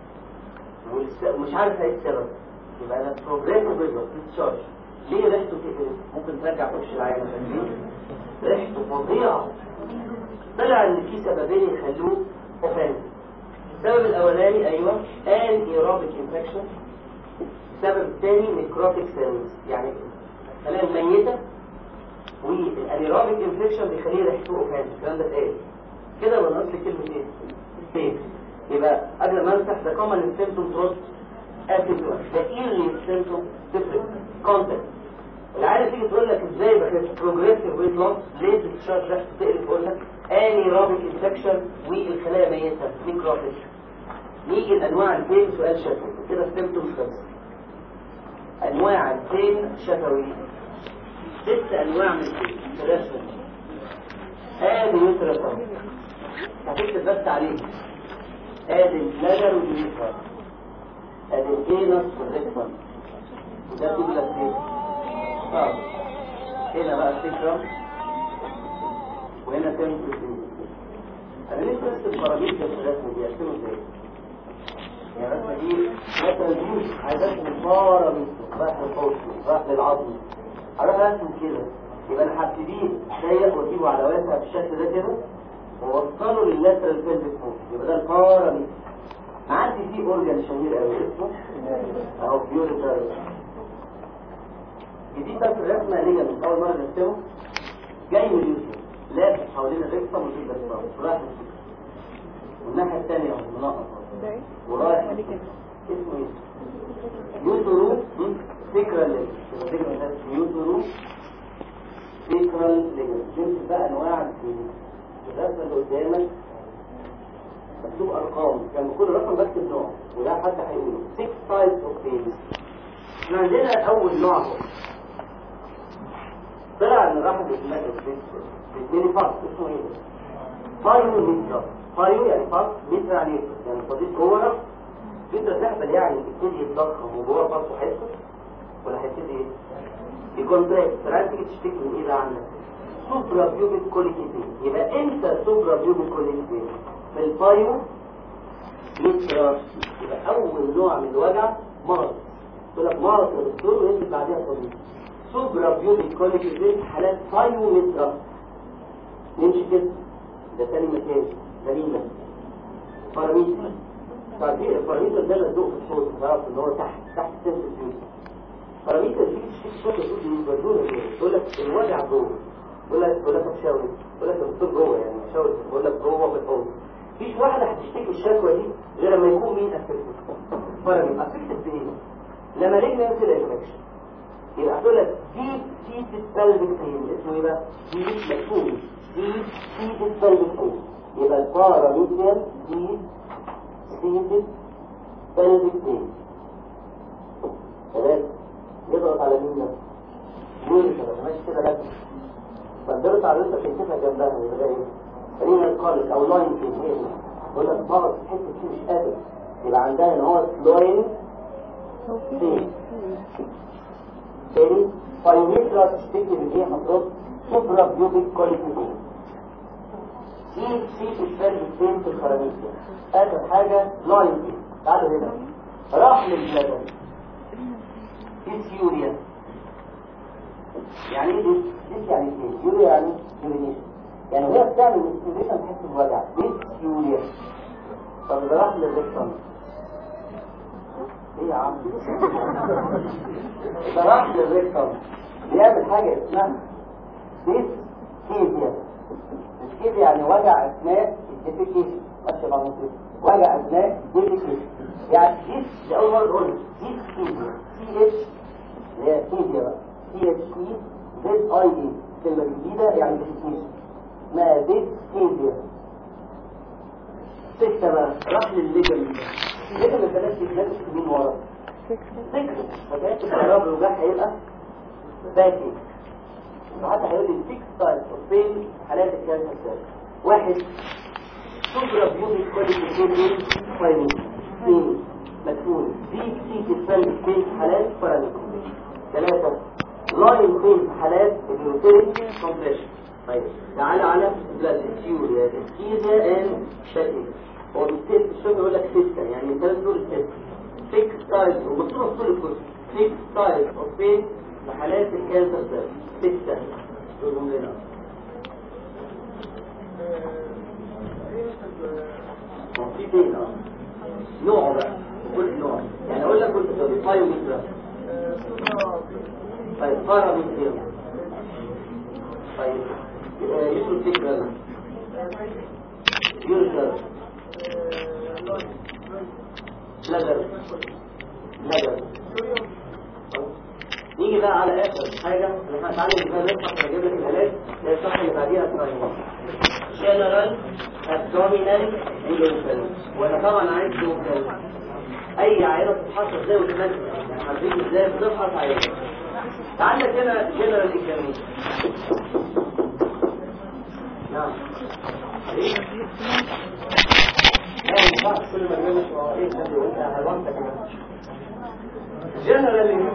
والس- ومش عارف ايه السبب يبقى انا بروجريسيف ويت لوس ديتشارج ليه ريحته كده ممكن ترجع وش العين ليه ريحته فظيعه طلع ان في سببين يخلوه اوفنس السبب الاولاني ايوه ان ايروبيك انفكشن السبب الثاني نيكروتيك سيلز يعني خلايا ميتة والانيروبيك انفكشن بيخليه ريحته اوفنس الكلام ده اتقال كده بنقص لي كلمه ايه؟ سيف يبقى قبل ما امسح ده كومن سيمتوم ترد اسيمتوم ده ايرلي سيمتوم تفرق كونتاكت العيال تيجي تقول لك ازاي بخس بروجريسيف ويت لوس ليه بتشارج ريحته تقلب تقول لك انيروبيك انفكشن والخلايا ميتة نيكروتيك نيجي لانواع البين سؤال شفوي كده السيمتوم خلص انواع البين شفوي ست انواع من البين ثلاثة ادي يوترس اهو هتكتب بس عليه ادي البلادر واليوترس ادي الانس والريكتم وده تبقى فين اه هنا بقى السكرم وهنا تنفس انا ليه بس البراميل في الرسم دي ارسمه ازاي يعني الرسمه دي مثلا دي عايز ارسم الباراميل رايح للقوس رايح للعظم هروح ارسم كده يبقى انا هبتديه ضيق واجيبه على واسع بالشكل ده كده ووصله لللاترال بيلفيك فوق يبقى ده الباراميل عندي فيه اورجان شهير قوي اسمه اهو بيوريتار جديد بس الرسمه اللي هي من اول مره نرسمه جاي من اليوتيوب لافف حوالين الرقصه وجيب بس رايح للفكرة. والناحيه الثانيه اهو منقط ده ايه؟ ورايح عليه كده اسمه ايه؟ يوترو فكرة ليجن فكرة ده يوترو فكرة ليجن شوف بقى انواع الفيل الرسمة اللي قدامك مكتوب ارقام كان كل رقم بكتب نوع وده حد هيقوله 6 types of pains احنا عندنا اول نوع هو طلع ان الراحة بيتمني فقط اسمه ايه ده؟ فايو متر فايو يعني فقط متر يعني إيه؟ يعني صديق جوه نفسه فكرة تحبل يعني يبتدي يتضخم وجوه فرصه هيسكت ولا هيبتدي ايه؟ يكونتراكت فالعيال تيجي تشتكي من ايه ده عندك؟ سوبرا بيوبيك كوليكيتين يبقى امتى سوبرا بيوبيك كوليكيتين؟ في الفايو متر يبقى اول نوع من الوجع مرض يقول لك مرض يا دكتور وينزل بعديها صديق سوبرا بيوبيك كوليكيتين حالات فايو متر نمشي كده ده تاني مكان ده مين ده؟ باراميتر تعرفين الباراميتر ده لازق في الصوت تعرف ان هو تحت تحت سنس الفيوز باراميتر دي تشتكي صوت الصوت يبردونه كده يقول لك الوجع جوه يقول لك يقول لك شاور يقول لك الدكتور جوه يعني شاور يقول لك جوه في الحوض مفيش واحده هتشتكي الشكوى دي غير لما يكون مين افكتد باراميتر افكتد بايه؟ لما رجل ينزل انفكشن يبقى هتقول لك ديب سيتد بلفيك بين اسمه ايه بقى؟ ديب مكتوب ديب سيتد بلفيك بين يبقى الباراميتر ديب سيتد بلفيك بين تمام يضغط على مين ده؟ يوريتر ماشي كده لازم فالضغط على اليوريتر تمسكها جنبها يبقى ده ايه؟ رينال كوليك او لاين في هي يقول لك مرض في الحته دي مش قادر يبقى عندها ان هو لاين هو في فين؟ تاني بايومترا تشتكي من ايه حضرتك سوبرا بيوبيك كوليكيتين دي في الفرد فين في الخراميط اخر حاجه لاين فين تعالوا هنا راح للبلدن ديسيوريا يعني ايه ديس ديس يعني ايه يوريا يعني يورينيشن يعني وهي بتعمل ديسيوريشن تحس بوجع ديسيوريا طب ده راح للريكتوم ايه يا عم ده راح للريكتوم بيعمل حاجه اسمها ديسكيزيا ديسكيزيا يعني وجع اثناء الديفيكيشن ماشي مع مصر وجع اثناء الديفيكيشن يعني ديس دي اول مره اقول ديسكيزيا سي اتش اللي هي كيزيا بقى سي اتش اي زد اي اي كلمه جديده يعني ديسكيزيا اسمها ديسكيزيا ستة بقى راح للليجن الليجن ما كانش يتنافس مين ورا ذكر فكانت القرار الوجع هيبقى باكي وحتى هيقول لي 6 تايبس اوف بين حالات الكانسر سيل واحد سوبرا بيوبيك كوليكيتين فاينين اثنين مدفون دي سي تتفل في حالات باراليكوم ثلاثة لاين بين حالات اليوتيريك كومبريشن طيب تعالى على بلاسيتيوريا ديسكيزيا اند شاتي هو بالتالي الشغل يقول لك ستة يعني الثلاث دول ستة 6 تايبس ومكتوبة في كل الكتب 6 تايبس اوف بين في حالات الكانسر سيل ستة دولهم لنا ما هو في بين اه نوع بقى كل نوع يعني اقول لك كنت بتقول بايو متر طيب بارا متر طيب آه، يوسف فكرة يوسف لدر لدر نيجي بقى على اخر حاجة اللي احنا هنتعلم ازاي نصحى ونجيب لك العلاج اللي هي الصفحة اللي بعديها اسمها جنرال ابدومينال جلوكال وانا طبعا عايز جلوكال اي عينة بتتحط ازاي وتمثل يعني عارفين ازاي بنفحص عينة عندك هنا جنرال اكزامين نعم ايه لا ينفعش كل ما تقول لك اه ايه ده وانت حيوانتك جنرال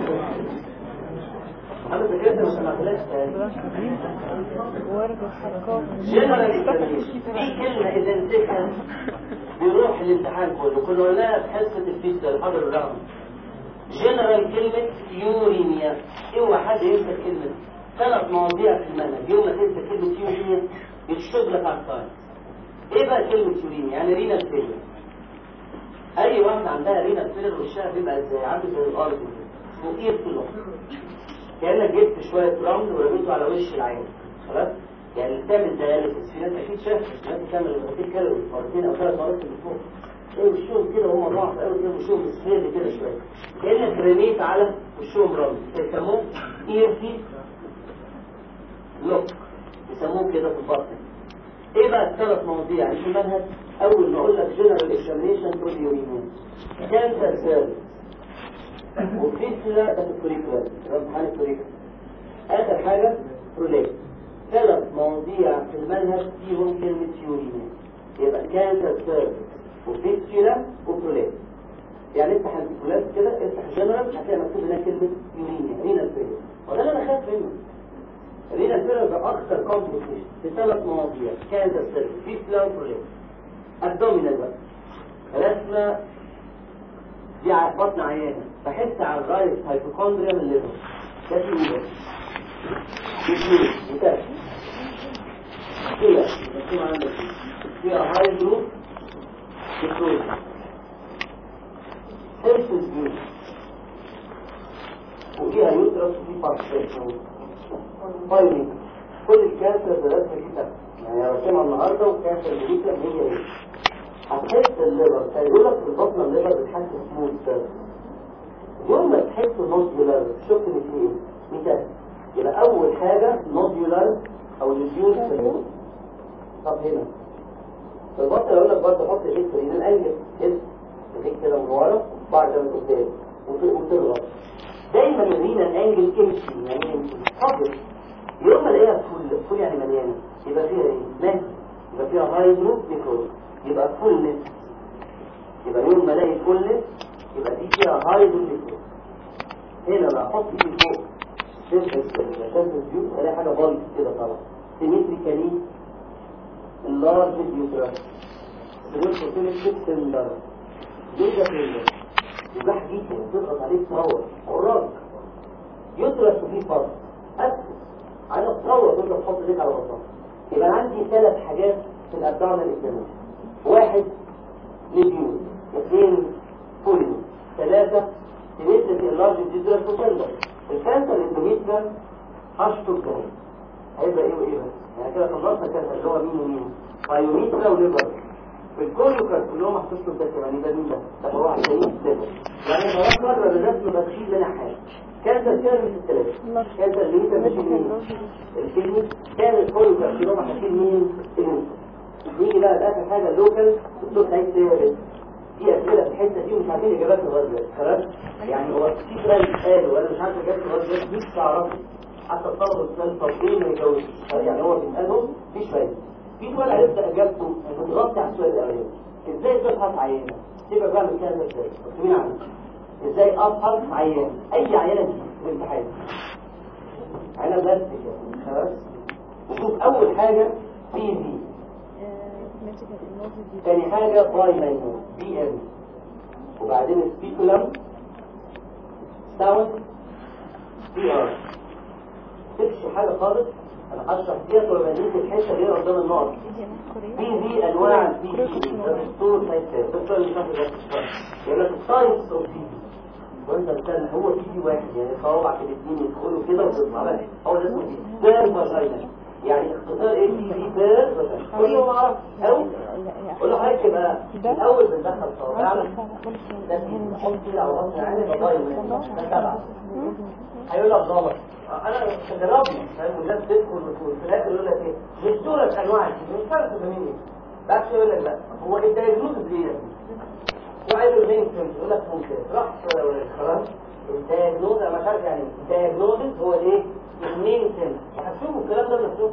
محمد بكرة ما سمعتلاش تاني ورد وحركات جنرال في كلمة إذا انتهى بيروح الامتحان كله كنا قلناها في حصة الفيزياء الحاضر الرقم جنرال كلمة يورينيا اوعى حد ينسى كلمة ثلاث مواضيع في المنهج يوم ما تنسى كلمة يورينيا يكتب لك على الساينس ايه بقى كلمة يورينيا يعني رينا فيلر اي واحدة عندها رينا فيلر وشها بيبقى ازاي عامل زي الارض كده اسمه ايه كله كانك جبت شويه رمل ورميته على وش العين خلاص يعني اللي بتعمل دياليسيس في ناس اكيد شافت ناس بتعمل غسيل كلوي مرتين او ثلاث مرات في الاسبوع ايه وشهم كده وهم ضعف قوي كده وشهم مسفر كده شويه كانك رميت على وشهم رمل يسموه ايرتي لوك يسموه كده في البطن ايه بقى الثلاث مواضيع في المنهج اول ما اقول لك جنرال اكزامينشن تقول لي يورينيا كانسر سيرفيس وفيسلا ده في الكوريكولا ده امتحان الكوريكولا اخر حاجه بروليت ثلاث مواضيع في المنهج فيهم كلمه يورينيا يبقى كانسر سيرفيس وفيسلا وبروليت يعني افتح الكولات كده افتح جنرال هتلاقي مكتوب هناك كلمه يورينيا رينال فيلر وده اللي انا خايف منه رينال فيلر ده اكثر كومبليكيشن في ثلاث مواضيع كانسر سيرفيس فيسلا وبروليت ابدومينال بقى رسمه دي ع- بطن عيانة بحس على الرايت هايبوكوندريا من الليفر ده في ايه اثنين وثلاثة كده مكتوب عندك فيها هاي جروب دكتور هيرسز جروب وفيها يوترس وفي بارسيشن طيب كل الكانسر ده رسمة كده يعني رسمها النهارده والكانسر اللي هي هي هتحس الليفر فيقول لك في البطن الليفر بتحس سموث سيرفيس يوم ما تحس نوديولار شفت ان في ايه مثال يبقى اول حاجه نوديولار او ريديوس طب هنا في البطن يقول لك برضه حط ايه في الانجل حس تديك كده من ورا بعد من قدام وت- وتضغط دايما الرينا الانجل امشي يعني امشي فضل يوم ما الاقيها فول فول يعني مليانه يبقى فيها ايه؟ ماس يبقى فيها هايدرو نيكروز يبقى فولنس يبقى يوم ما الاقي فولنس يبقى دي فيها هايدرو نيكروز هنا بقى احط ايدي فوق تنفس تنفس فيو الاقي حاجه بايظ كده طبعا سيمتريكالي اللارج يوترس بنقول قلت لك ست اللارج جيجا فيلر وجاح جيجا تضغط عليه تروح وراك يترس فيه فرق أسس عايز تصور كنت تحط ايديك على بطنك يبقى أنا عندي ثلاث حاجات في الابدومينال اكزامينشن واحد ليبيول اثنين فوليو ثلاثة تنسى في اللارج ديزر توتندر الكانسر الاندوميترال هشتو الجهاز هيبقى ايه وايه بس يعني كده خلصنا كانسر اللي هو مين ومين بايوميترا وليفر في الكل كلهم هتشتم ده كمان يبقى مين ده؟ ده هو عشان ليفر يعني خلاص مرة الرسم بشيل منها حاجة كانسر كان في الثلاثة كانسر ليفر بشيل مين؟ الكدني كان الكل كلهم هشيل مين؟ الانسان نيجي بقى لاخر حاجه اللوكال الدكتور سعيد سيد في اسئله في الحته دي ومش عارفين اجاباتها لغايه دلوقتي خلاص يعني هو في سؤال قال وانا مش عارف اجابته لغايه دلوقتي مش تعرفه حتى الطلبه السؤال طب ايه ما يجاوبش يعني هو بيسالهم مفيش فايده في سؤال عرفت اجابته بتغطي على السؤال الاولاني ازاي تفحص عينه تبقى بعمل كده ازاي مكتوبين عنه ازاي افحص عينه اي عينه دي في الامتحان عينه بس كده خلاص وشوف اول حاجه بي في تاني حاجة باي ماينور بي ام وبعدين سبيكولم ساوند بي ار تمشي حاجة خالص انا هشرح ديت ولا بديك الحتة دي قدام النقط بي في انواع البي في ده دكتور ساينس دكتور اللي فاهم ده يقول لك الساينس اوف بي في وانت بتسأل هو بي في واحد يعني صوابعك الاثنين يدخلوا كده وتطلع لك هو ده اسمه بي بير فاجينا يعني اختصار ايه بي في بير فاجينا كل يوم اعرف او قول له حضرتك يبقى الاول بندخل صوابعنا ده نحط كده على بطن العين يبقى بايظ ده تبع هيقول لك غلط انا جربنا فاهم والناس تدخل وتقول في الاخر يقول لك ايه مش دول انواع مش فرق مني بس يقول لك لا هو الدايجنوز ايه وعايز المين فهمت يقول لك ممكن راح ولا ولا خلاص الدايجنوز انا مش عارف يعني الدايجنوز هو ايه المين فهمت وهتشوفوا الكلام ده مكتوب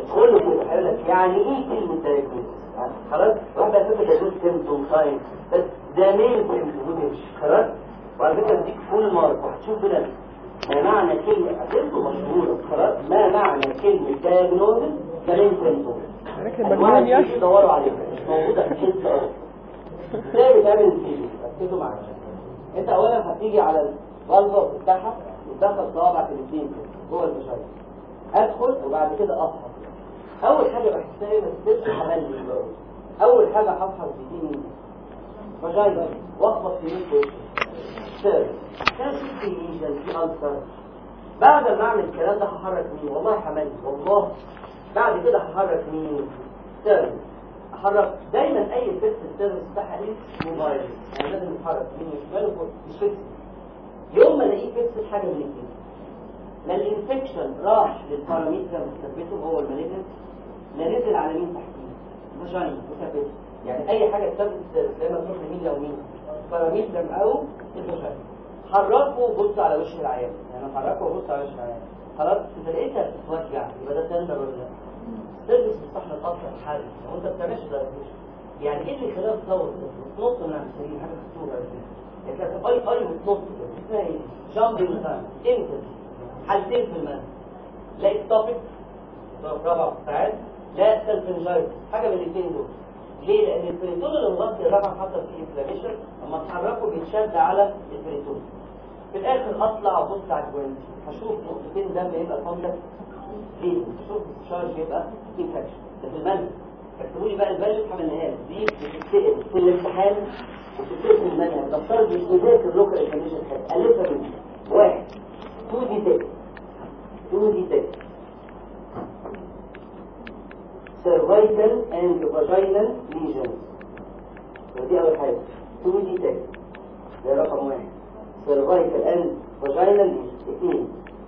كله كده هيقول لك يعني ايه كلمه دايجنوز خلاص واحد بقى فاكر دايجنوز سيمتوم ساين بس ده مين سيمتوم خلاص وعلى فكره اديك فول مارك وهتشوف كده ما معنى كلمه اسئلته مشهوره خلاص ما معنى كلمه دايجنوز ده مين سيمتوم لكن مجنون يا أخي. يدوروا عليها مش موجوده في الحته اصلا ازاي بتعمل فيه ركزوا معايا انت اولا هتيجي على الغلطه وتفتحها وتدخل صوابعك الاثنين كده جوه المشاية ادخل وبعد كده افحص اول حاجه بحسها ايه ما تسيبش حمل دلوقتي اول حاجه هفحص بايدي فجايبه واخبط في مين وشي سير كان في ليجن في ألسر بعد ما اعمل الكلام ده هحرك مين والله حمل والله بعد كده هحرك مين سير احرك دايما اي فيكس السيرفس بتاعها ايه موبايل يعني لازم يتحرك من شمال وفوق مش فيكس يوم ما الاقيه فيكس حاجه من الاثنين لا الانفكشن راح للباراميتر وثبته هو المالجنت لا نزل على مين تحتيه فاجين وثبته يعني اي حاجه تثبت السيرفس زي ما تروح لمين لو مين باراميتر او الفاجين حركه وبص على وش العيان يعني حركه وبص على وش العيان خلاص اذا لقيتها بتتوجع يبقى ده تندر ولا لا تلبس مصطلح القصر الحل لو انت بتعملش دايركشن يعني ايه اللي خلاف تصور بتنط من على السرير حاجه خطوره يعني كانت اي اي بتنط كده اسمها ايه جامبنج تايم امتى حالتين في المنزل لا اكتوبيك رابع ساعات لا سلفنجايت حاجه من الاثنين دول ليه؟ لان البريتون اللي مغطي الرابع حصل فيه انفلاميشن لما تحركه بيتشد على البريتون في الاخر اطلع وابص على الجوانتي هشوف نقطتين دم يبقى كونتاكت ليه؟ شوف الشارج يبقى انفكشن ده في المنزل اكتبوا لي بقى البلد عملناها لك. دي بتتسال في الامتحان وبتتسال في المنهج تفترض مش بذاكر اللوكال انفلاميشن حاجه الفها منها واحد 2 دي تك 2 دي تك cervical and vaginal lesions ودي اول حاجه 2 دي تك ده رقم واحد cervical and vaginal lesions اثنين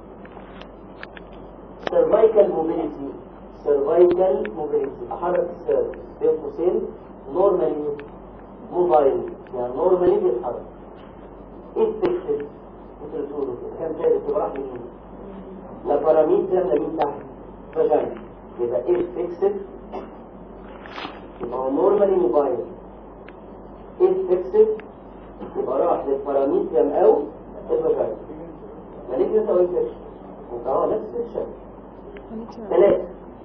cervical mobility cervical mobility احرك السيرف بين قوسين normally mobile يعني normally بيتحرك ايه الفكرة مثل تقولوا كده كان ثالث يبقى راح لمين لا باراميتر لا مين تحت فجأة يبقى ايه فيكسد يبقى هو normally mobile ايه فيكسد يبقى راح للباراميتر او الفجأة مالك او انفكشن انت اه نفس الشكل ثلاثة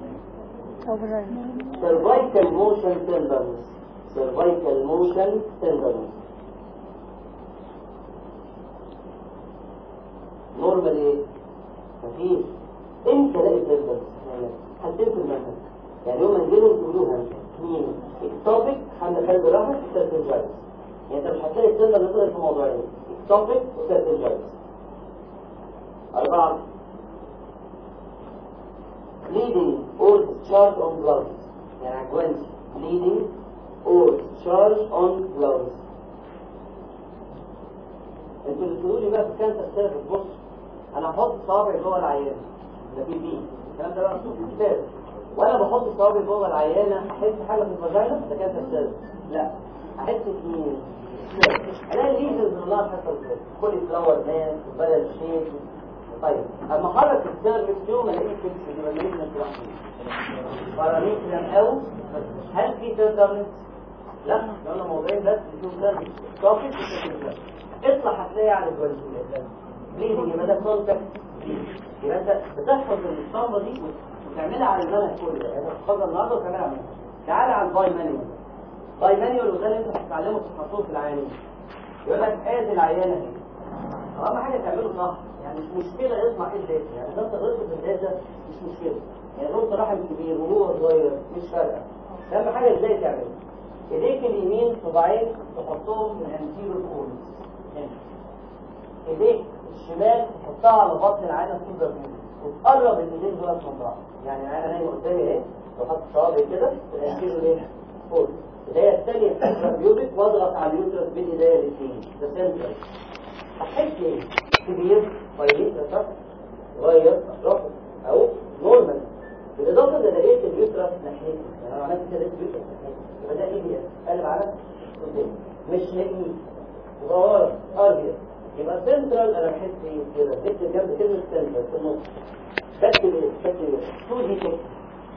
cervical motion tenderness cervical motion tenderness نورمال ايه؟ مفيش امتى الاقي تندرنس؟ يعني حالتين في المنهج يعني يوم ما نجيلهم تقولوها مين؟ اكتوبيك حمل قلب راحت وسيرتنجايز يعني انت مش هتلاقي التندرنس طلع في موضوعين اكتوبيك وسيرتنجايز أربعة bleeding or discharge on gloves يعني عجوانتي bleeding or discharge on gloves انتوا اللي تقولوا لي بقى في كانسر سيرفس بص انا هحط صوابعي جوه العيانه ده في بي الكلام ده بقى في كتاب وانا بحط صوابعي جوه العيانه احس حاجه في الفاجينا ده كانسر سيرفس لا احس في مين؟ الاقي ليجنز من الله حصل كده كل فلاور مان بدل شيء طيب اما حرك السيرفس يوم الاقيه فيكس يبقى الليجنز لوحده باراميتريم او هل في تندرنس؟ لا لان موضوعين بس نشوف سيرفس توبيك وسيرفس اطلع هتلاقي على الجوانتي بليدنج يبقى ده كونتاكت يبقى انت بتحفظ الاسطمبه دي وتعملها على المنهج كله يعني تحفظها النهارده وتعملها على المنهج تعالى على الباي مانيوال باي مانيوال وده اللي انت هتتعلمه في الحصول في العيانين يقول لك ادي العيانه اهي اهم حاجه تعمله صح يعني مش مشكله يطلع ايه الداتا يعني ده انت غلطت في الداتا مش مشكله يعني غلط رحم كبير وهو صغير مش فارقه اهم حاجه ازاي تعمله ايديك اليمين صباعين تحطهم في الانتيريور كولز هنا ايديك الشمال تحطها على بطن العينه في البرميل وتقرب الايدين دول من بعض يعني العينه نايمه قدامي اهي واحط صوابعي كده في الانتيريور هنا فوق ايديا الثانيه في البيوبك واضغط على اليوترس بين ايديا الاثنين ده سنتر احس ايه كبير طيب ده صغير رفض او نورمال بالاضافه ان لقيت اليوترس ناحيتي يعني انا عملت كده لقيت اليوترس ناحيتي يبقى ده ايه قلب على قدام مش ناقي يبقى ورا ارجل يبقى سنترال انا بحس ايه كده اكتب جنب كلمه سنترال في النص بكتب ايه بكتب ايه 2 دي تك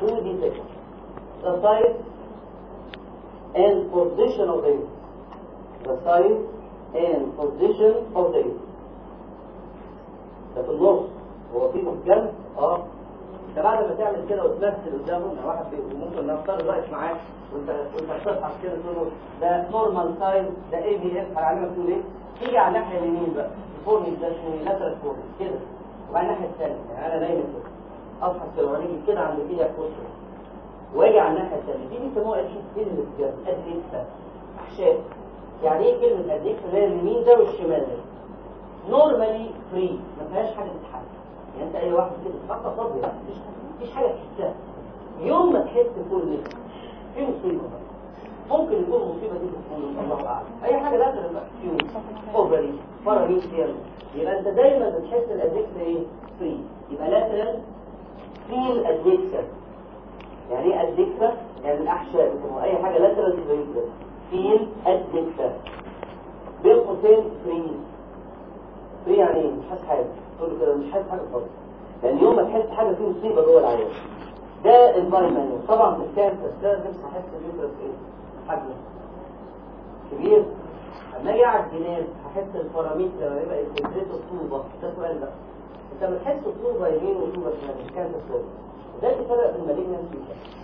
two defects the size and position of the uterus the size and position of the uterus ده في النص هو في جنب اه ده بعد ما تعمل كده وتمثل قدامه يعني واحد بي- ممكن نفترض واقف معاك وانت وانت بتضحك كده تقول له ده نورمال سايز ده اي بي اف هيعلمك تقول ايه؟ تيجي على الناحيه اليمين بقى فورمي ده اسمه لاترال فورمي كده وبعد الناحيه الثانيه يعني انا نايم كده اصحى كده وانيجي كده عند ايدي اخش واجي على الناحيه الثانيه دي بيسموها ادلت كده ادلت احشاء يعني ايه كلمه ادلت اللي هي اليمين ده والشمال ده نورمالي فري ما فيهاش حاجه تتحرك يعني انت اي واحد كده خطه فاضيه مفيش مفيش حاجه تحسها يوم ما تحس كل ده في مصيبه بقى. ممكن يكون المصيبه دي تكون الله اعلم اي حاجه لا تبقى فيوم اوفري باراميتريال يبقى انت دايما بتحس الادكت ايه فري يبقى لاترال فيل ادكشن يعني ايه ادكشن يعني الاحشاء بيسموها اي حاجه لاترال فيل ادكشن بين قوسين فري فري يعني ايه مش حاسس حاجه تقول له كده مش حاسس حاجه خالص يعني يوم ما تحس حاجه في مصيبه جوه العيان ده environment طبعا في الكانسر ده نفس هحس اليوترس ايه حجمه كبير لما اجي على الجناز هحس الباراميتر لما يبقى الكونتريتو طوبه ده سؤال بقى انت بتحس طوبه يمين وطوبه شمال مش كانسر سوري ده الفرق بين المالجنسي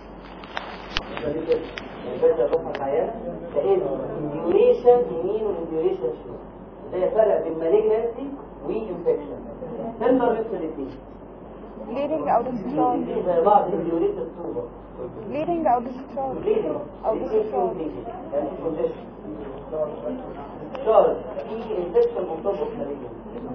انديوريشن يمين وانديوريشن شمال ده فرق بين مالجنسي وانفكشن تنبر مثل الاثنين bleeding او discharge دي زي بعض انديوريشن الطوبه bleeding او discharge او discharge شارج في انفكشن مرتبط مالجنسي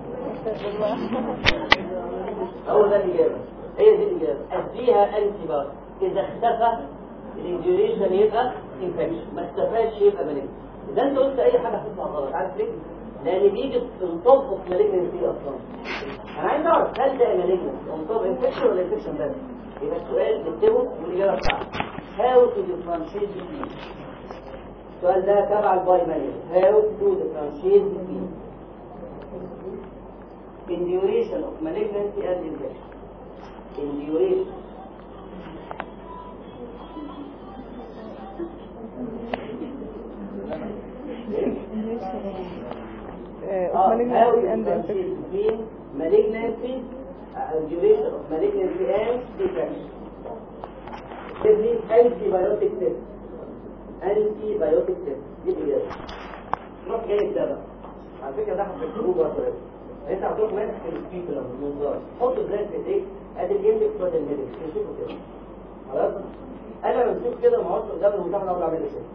هو ده الإجابة هي دي الإجابة أديها أنتي بار إذا اختفى الإنجوريشن يبقى انفكشن ما اختفاش يبقى مالجنسي إذا أنت قلت أي حاجة هتطلع غلط عارف ليه؟ لأن بيجي تنطبق مالجنسي أصلا أنا عايز أعرف هل ده مالجنسي منطبق انفكشن ولا انفكشن بس؟ يبقى السؤال نكتبه والإجابة بتاعته How to differentiate between السؤال ده تبع الباي مانيوال How to differentiate between in duration of malignancy and infection. In duration. uh, Uh, of how malignancy to and differentiate infection between malignancy uh, and duration of malignancy and infection. Give me antibiotic test. Antibiotic test. دي الإجابة. روح جايب ده بقى. على فكرة ده هتكتبوه بقى شوية. انت هتروح ماسك السبيكر المنظار حط ازاي في ايديك ادي الاندكس وادي الهيدكس تشوفه كده خلاص انا لما بشوف كده ما اقعدش قدام المتاح اقول اعمل كده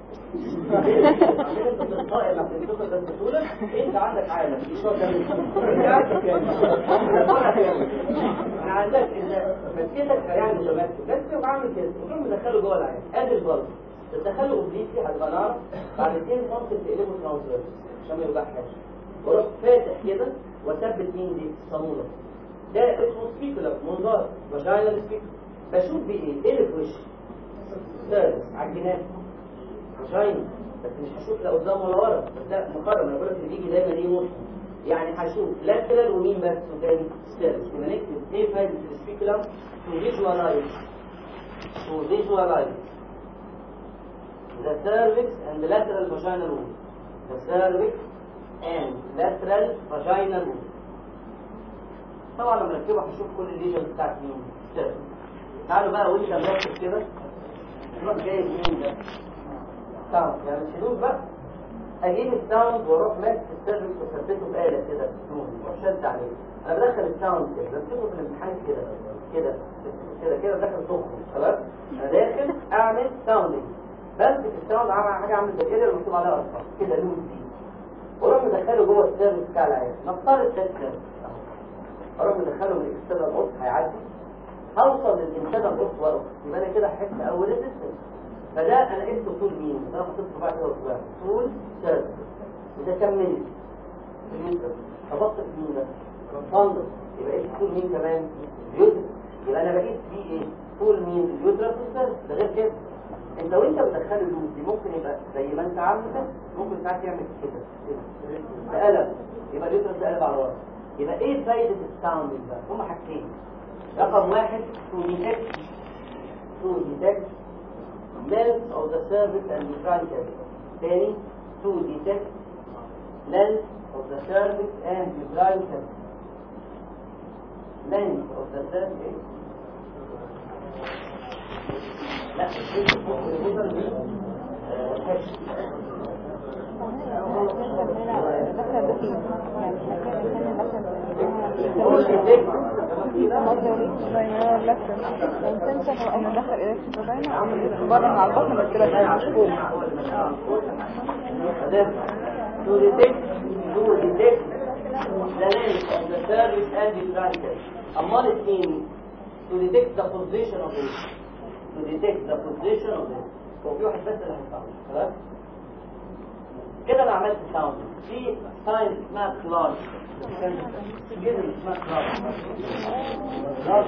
عشان انت تلقائي لما بتنتقل ده بسهوله انت عندك عالم مش هو كامل انت عندك كامل انا عندك اذا مسكتك يعني متمسك بس تبقى عامل كده وتروح مدخله جوه العين ادي البلد تدخله اوبليكلي هتبقى نار بعد 2 سم تقلبه ترانسفيرس عشان ما يوجعهاش واروح فاتح كده واثبت مين دي الصاموله ده اسمه سبيكولر منظار فاجينال سبيكولر بشوف بيه ايه ايه اللي في وشي سيرفس على الجناب فاجينا بس مش هشوف لا قدام ولا ورا بس ده مقارنه انا بقول لك اللي بيجي دايما ليه موشن يعني هشوف لاترال ومين بس وتاني سيرفس يبقى نكتب ايه فايده السبيكولر تو فيجوالايز to visualize the cervix and the lateral vaginal wall. The cervix and lateral vaginal wall. طبعا لما نركبه هشوف كل الليجن بتاعت مين cervix. تعالوا بقى وانت مركب كده نروح جايب مين ده ساوند يعني الحدود بقى اجيب الساوند واروح ماسك السيرفكس وثبته بآلة كده واروح شد عليه انا بدخل الساوند كده بمسكه في الامتحان كده كده كده كده داخل تخرج خلاص انا داخل اعمل ساوندنج بمسك الساوند عامل حاجه عامله زي كده اللي مكتوب عليها ارقام كده لون دي واروح مدخله جوه السيرفكس بتاع العيان نفترض ده السيرفكس اهو اروح مدخله من الاكسترنال اوت هيعدي هوصل للانترنال اوت واقف يبقى انا كده هحس اول ريزيستنس فده انا قلت طول مين ده انا حطيت صباعي كده وصباعي طول سيرفكس وده كمل اليوترس خبطت في مين ده فاندر يبقى ايه طول مين كمان اليوترس يبقى انا بقيت فيه ايه طول مين اليوترس والسيرفكس ده غير كده انت وانت بتدخله اللوز دي ممكن يبقى زي ما انت عامل ده ممكن ساعات يعمل كده كده ده قلب يبقى اليوترس ده قلب على ورا يبقى ايه فايدة الساوندنج ده هما حاجتين رقم واحد تو ديتكت to detect length of the cervix and uterine cavity تاني to detect length of the cervix and uterine cavity length of the cervix لا الريفر دي آه، حش. هو detect الانسان او ندخل الى الفاجينا او بره على البطن بس كده مش فوق Then, to detect, to detect the length of the cervix and the uterine أمال الثاني to detect the position of it to detect the position of it هو في واحد بس اللي هيفهمه خلاص كده انا عملت ساوند في ساين اسمها كلاس كده اسمها كلاس كلاس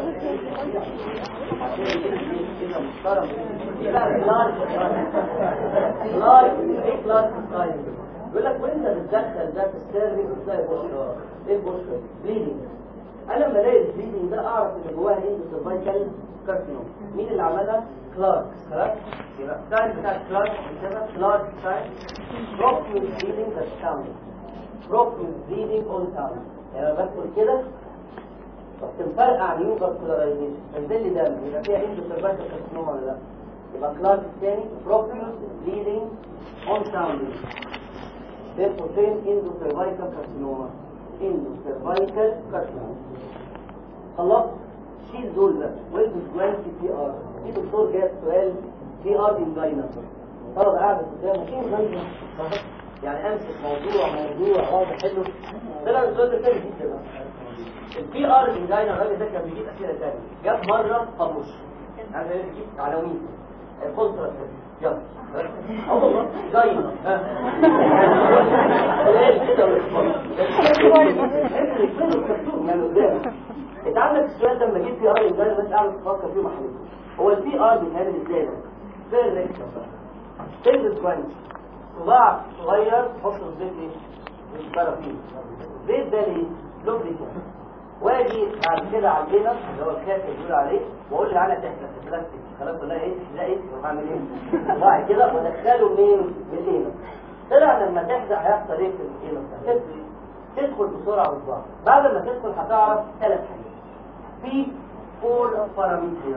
كده محترم لا كلاس كلاس ايه كلاس ساين بيقول لك وانت بتدخل ده في السيرفيس بتلاقي بشرة ايه البشرة بليدنج انا لما الاقي البليدنج ده اعرف ان جواها اندو سيرفايكال كارسينوم مين اللي عملها كلارك خلاص يبقى الساين بتاع كلارك كده كلارك ساين profuse bleeding that's counting profuse bleeding all time يعني انا بدخل كده رحت مفرقع نيو فاسكولارايزيشن انزل لي دم يبقى فيها اندو سيرفايكال كارسينوم ولا لا يبقى كلارك الثاني profuse bleeding on sounding therefore same endo cervical carcinoma endo cervical carcinoma خلاص شيل دول بقى والبس جوان في بي ار في دكتور جاب سؤال بي ار انجاينا طلب قاعد قدامه ايه انجاينا يعني امسك موضوع موضوع اقعد احله طلع السؤال ده تاني جدا بقى البي ار انجاينا الراجل ده كان بيجيب اسئله تاني جاب مره طبوش يعني بيجيب عناوين كونترا يلا اه والله جاينا انت عندك السؤال ده لما جيت في ار انجاينا بس قاعد تفكر فيه محلول هو البي ار بيتعمل ازاي ده؟ زي الريكتر تلبس كويس صباع صغير تحط الزيت ايه؟ البارافين زيت ده ليه؟ لوبريكانت واجي بعد كده على البينر اللي هو الخاف اللي بيقول عليه واقول له تعالى تحت بلاستيك خلاص ولا ايه تلاقي اروح اعمل ايه وبعد كده وادخله منين من الانر طلع لما تحزق هيحصل ايه في الانر تدخل تدخل بسرعه بالظبط بعد ما تدخل هتعرف ثلاث حاجات في فور بارامتر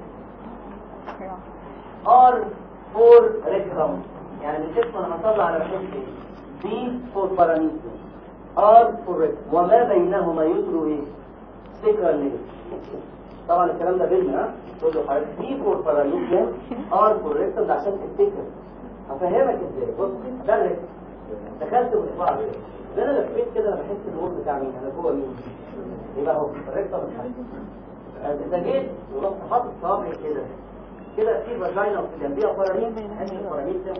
ار فور ريكرام يعني بتدخل هنطلع على بحث ايه بي فور بارامتر ار فور ريكرام وما بينهما يدروا ايه سكر نيجاتيف طبعا الكلام ده بيلم ها تقول له حضرتك بي فور بارامتر ار فور ريكرام ده عشان تفتكر هفهمك ازاي بص ده الريكرام دخلت بصباع كده ده انا لفيت كده انا بحس النور بتاع مين انا جوه مين يبقى اهو الريكتم اتحرك انت جيت ورحت حاطط صابعي كده كده في فاجينا وفي جنبيها فرامين حاسس الفرامين ده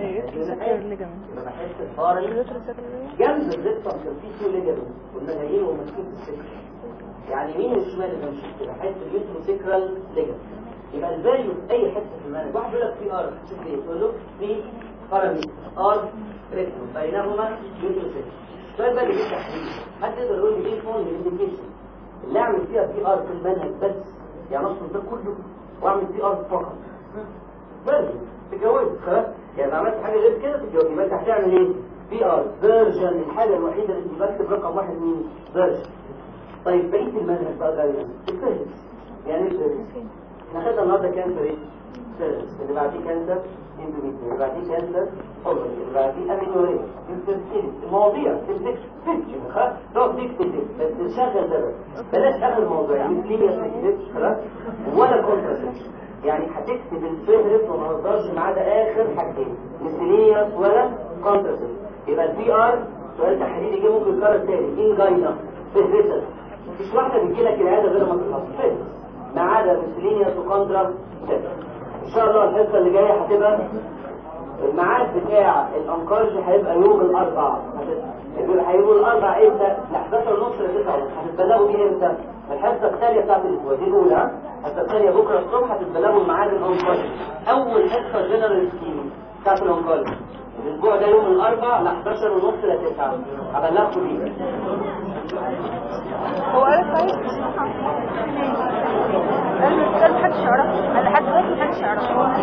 يبقى بحس الفارين جنب الريكتم كان في تو ليجامنت كنا جايين وماسكين في السكر يعني يمين وشمال اللي ماشي كده حته اليوترو سيكرال ليجامنت يبقى الفاليو في اي حته في المنهج واحد يقول لك في ار شوف ايه تقول له في فرامين ار ريكتم بينهما يوترو سيكرال السؤال بقى اللي فيه تحديد حد يقدر يقول لي ايه فون الانديكيشن اللي اعمل فيها بي ار في المنهج بس يعني اصل ده كله واعمل بي ار فقط بس تتجوز خلاص يعني لو عملت حاجه غير كده تتجوز يبقى انت هتعمل ايه بي ار فيرجن الحاجه الوحيده اللي انت بكتب رقم واحد مين فيرجن طيب بقيه المنهج بقى غالبا الفهرس يعني ايه الفهرس احنا خدنا النهارده كانسر ايه فهرس اللي بعديه كانسر اندوميتريوم اللي بعديه كانسر اوفري اللي بعديه امينوريا انفيرتيليتي المواضيع تمسك تكتب خلاص تقعد تكتب بس تشغل ده بس بلاش اخر الموضوع يعني كلينيا ما تكتبش خلاص ولا كونتراسيبشن يعني هتكتب الفهرس وما نقدرش ما عدا اخر حاجتين ميسيلينيوس ولا كونتراسيبشن يبقى البي ار سؤال تحريري جه ممكن يتكرر تاني ان جاينا فهرسك مفيش واحده بتجي لك العياده غير ما تخلص فهرس ما عدا ميسيلينيوس وكونترا ان شاء الله الحصه اللي جايه هتبقى الميعاد بتاع الانكارج هيبقى يوم الاربعاء هيبقوا الاربعاء امتى؟ ل 11 ونص ل 9 ونص هتتبلغوا بيه امتى؟ الحصه الثانيه بتاعت الاسبوع دي الاولى الحصه الثانيه بكره الصبح هتتبلغوا الميعاد الانكارج اول حصه جنرال سكيم بتاعت الأنكولوجي الأسبوع ده يوم الأربع ل 11 ونص ل 9 هبلغكم بيه هو قال طيب قال له محدش يعرفه قال لحد دلوقتي محدش يعرفه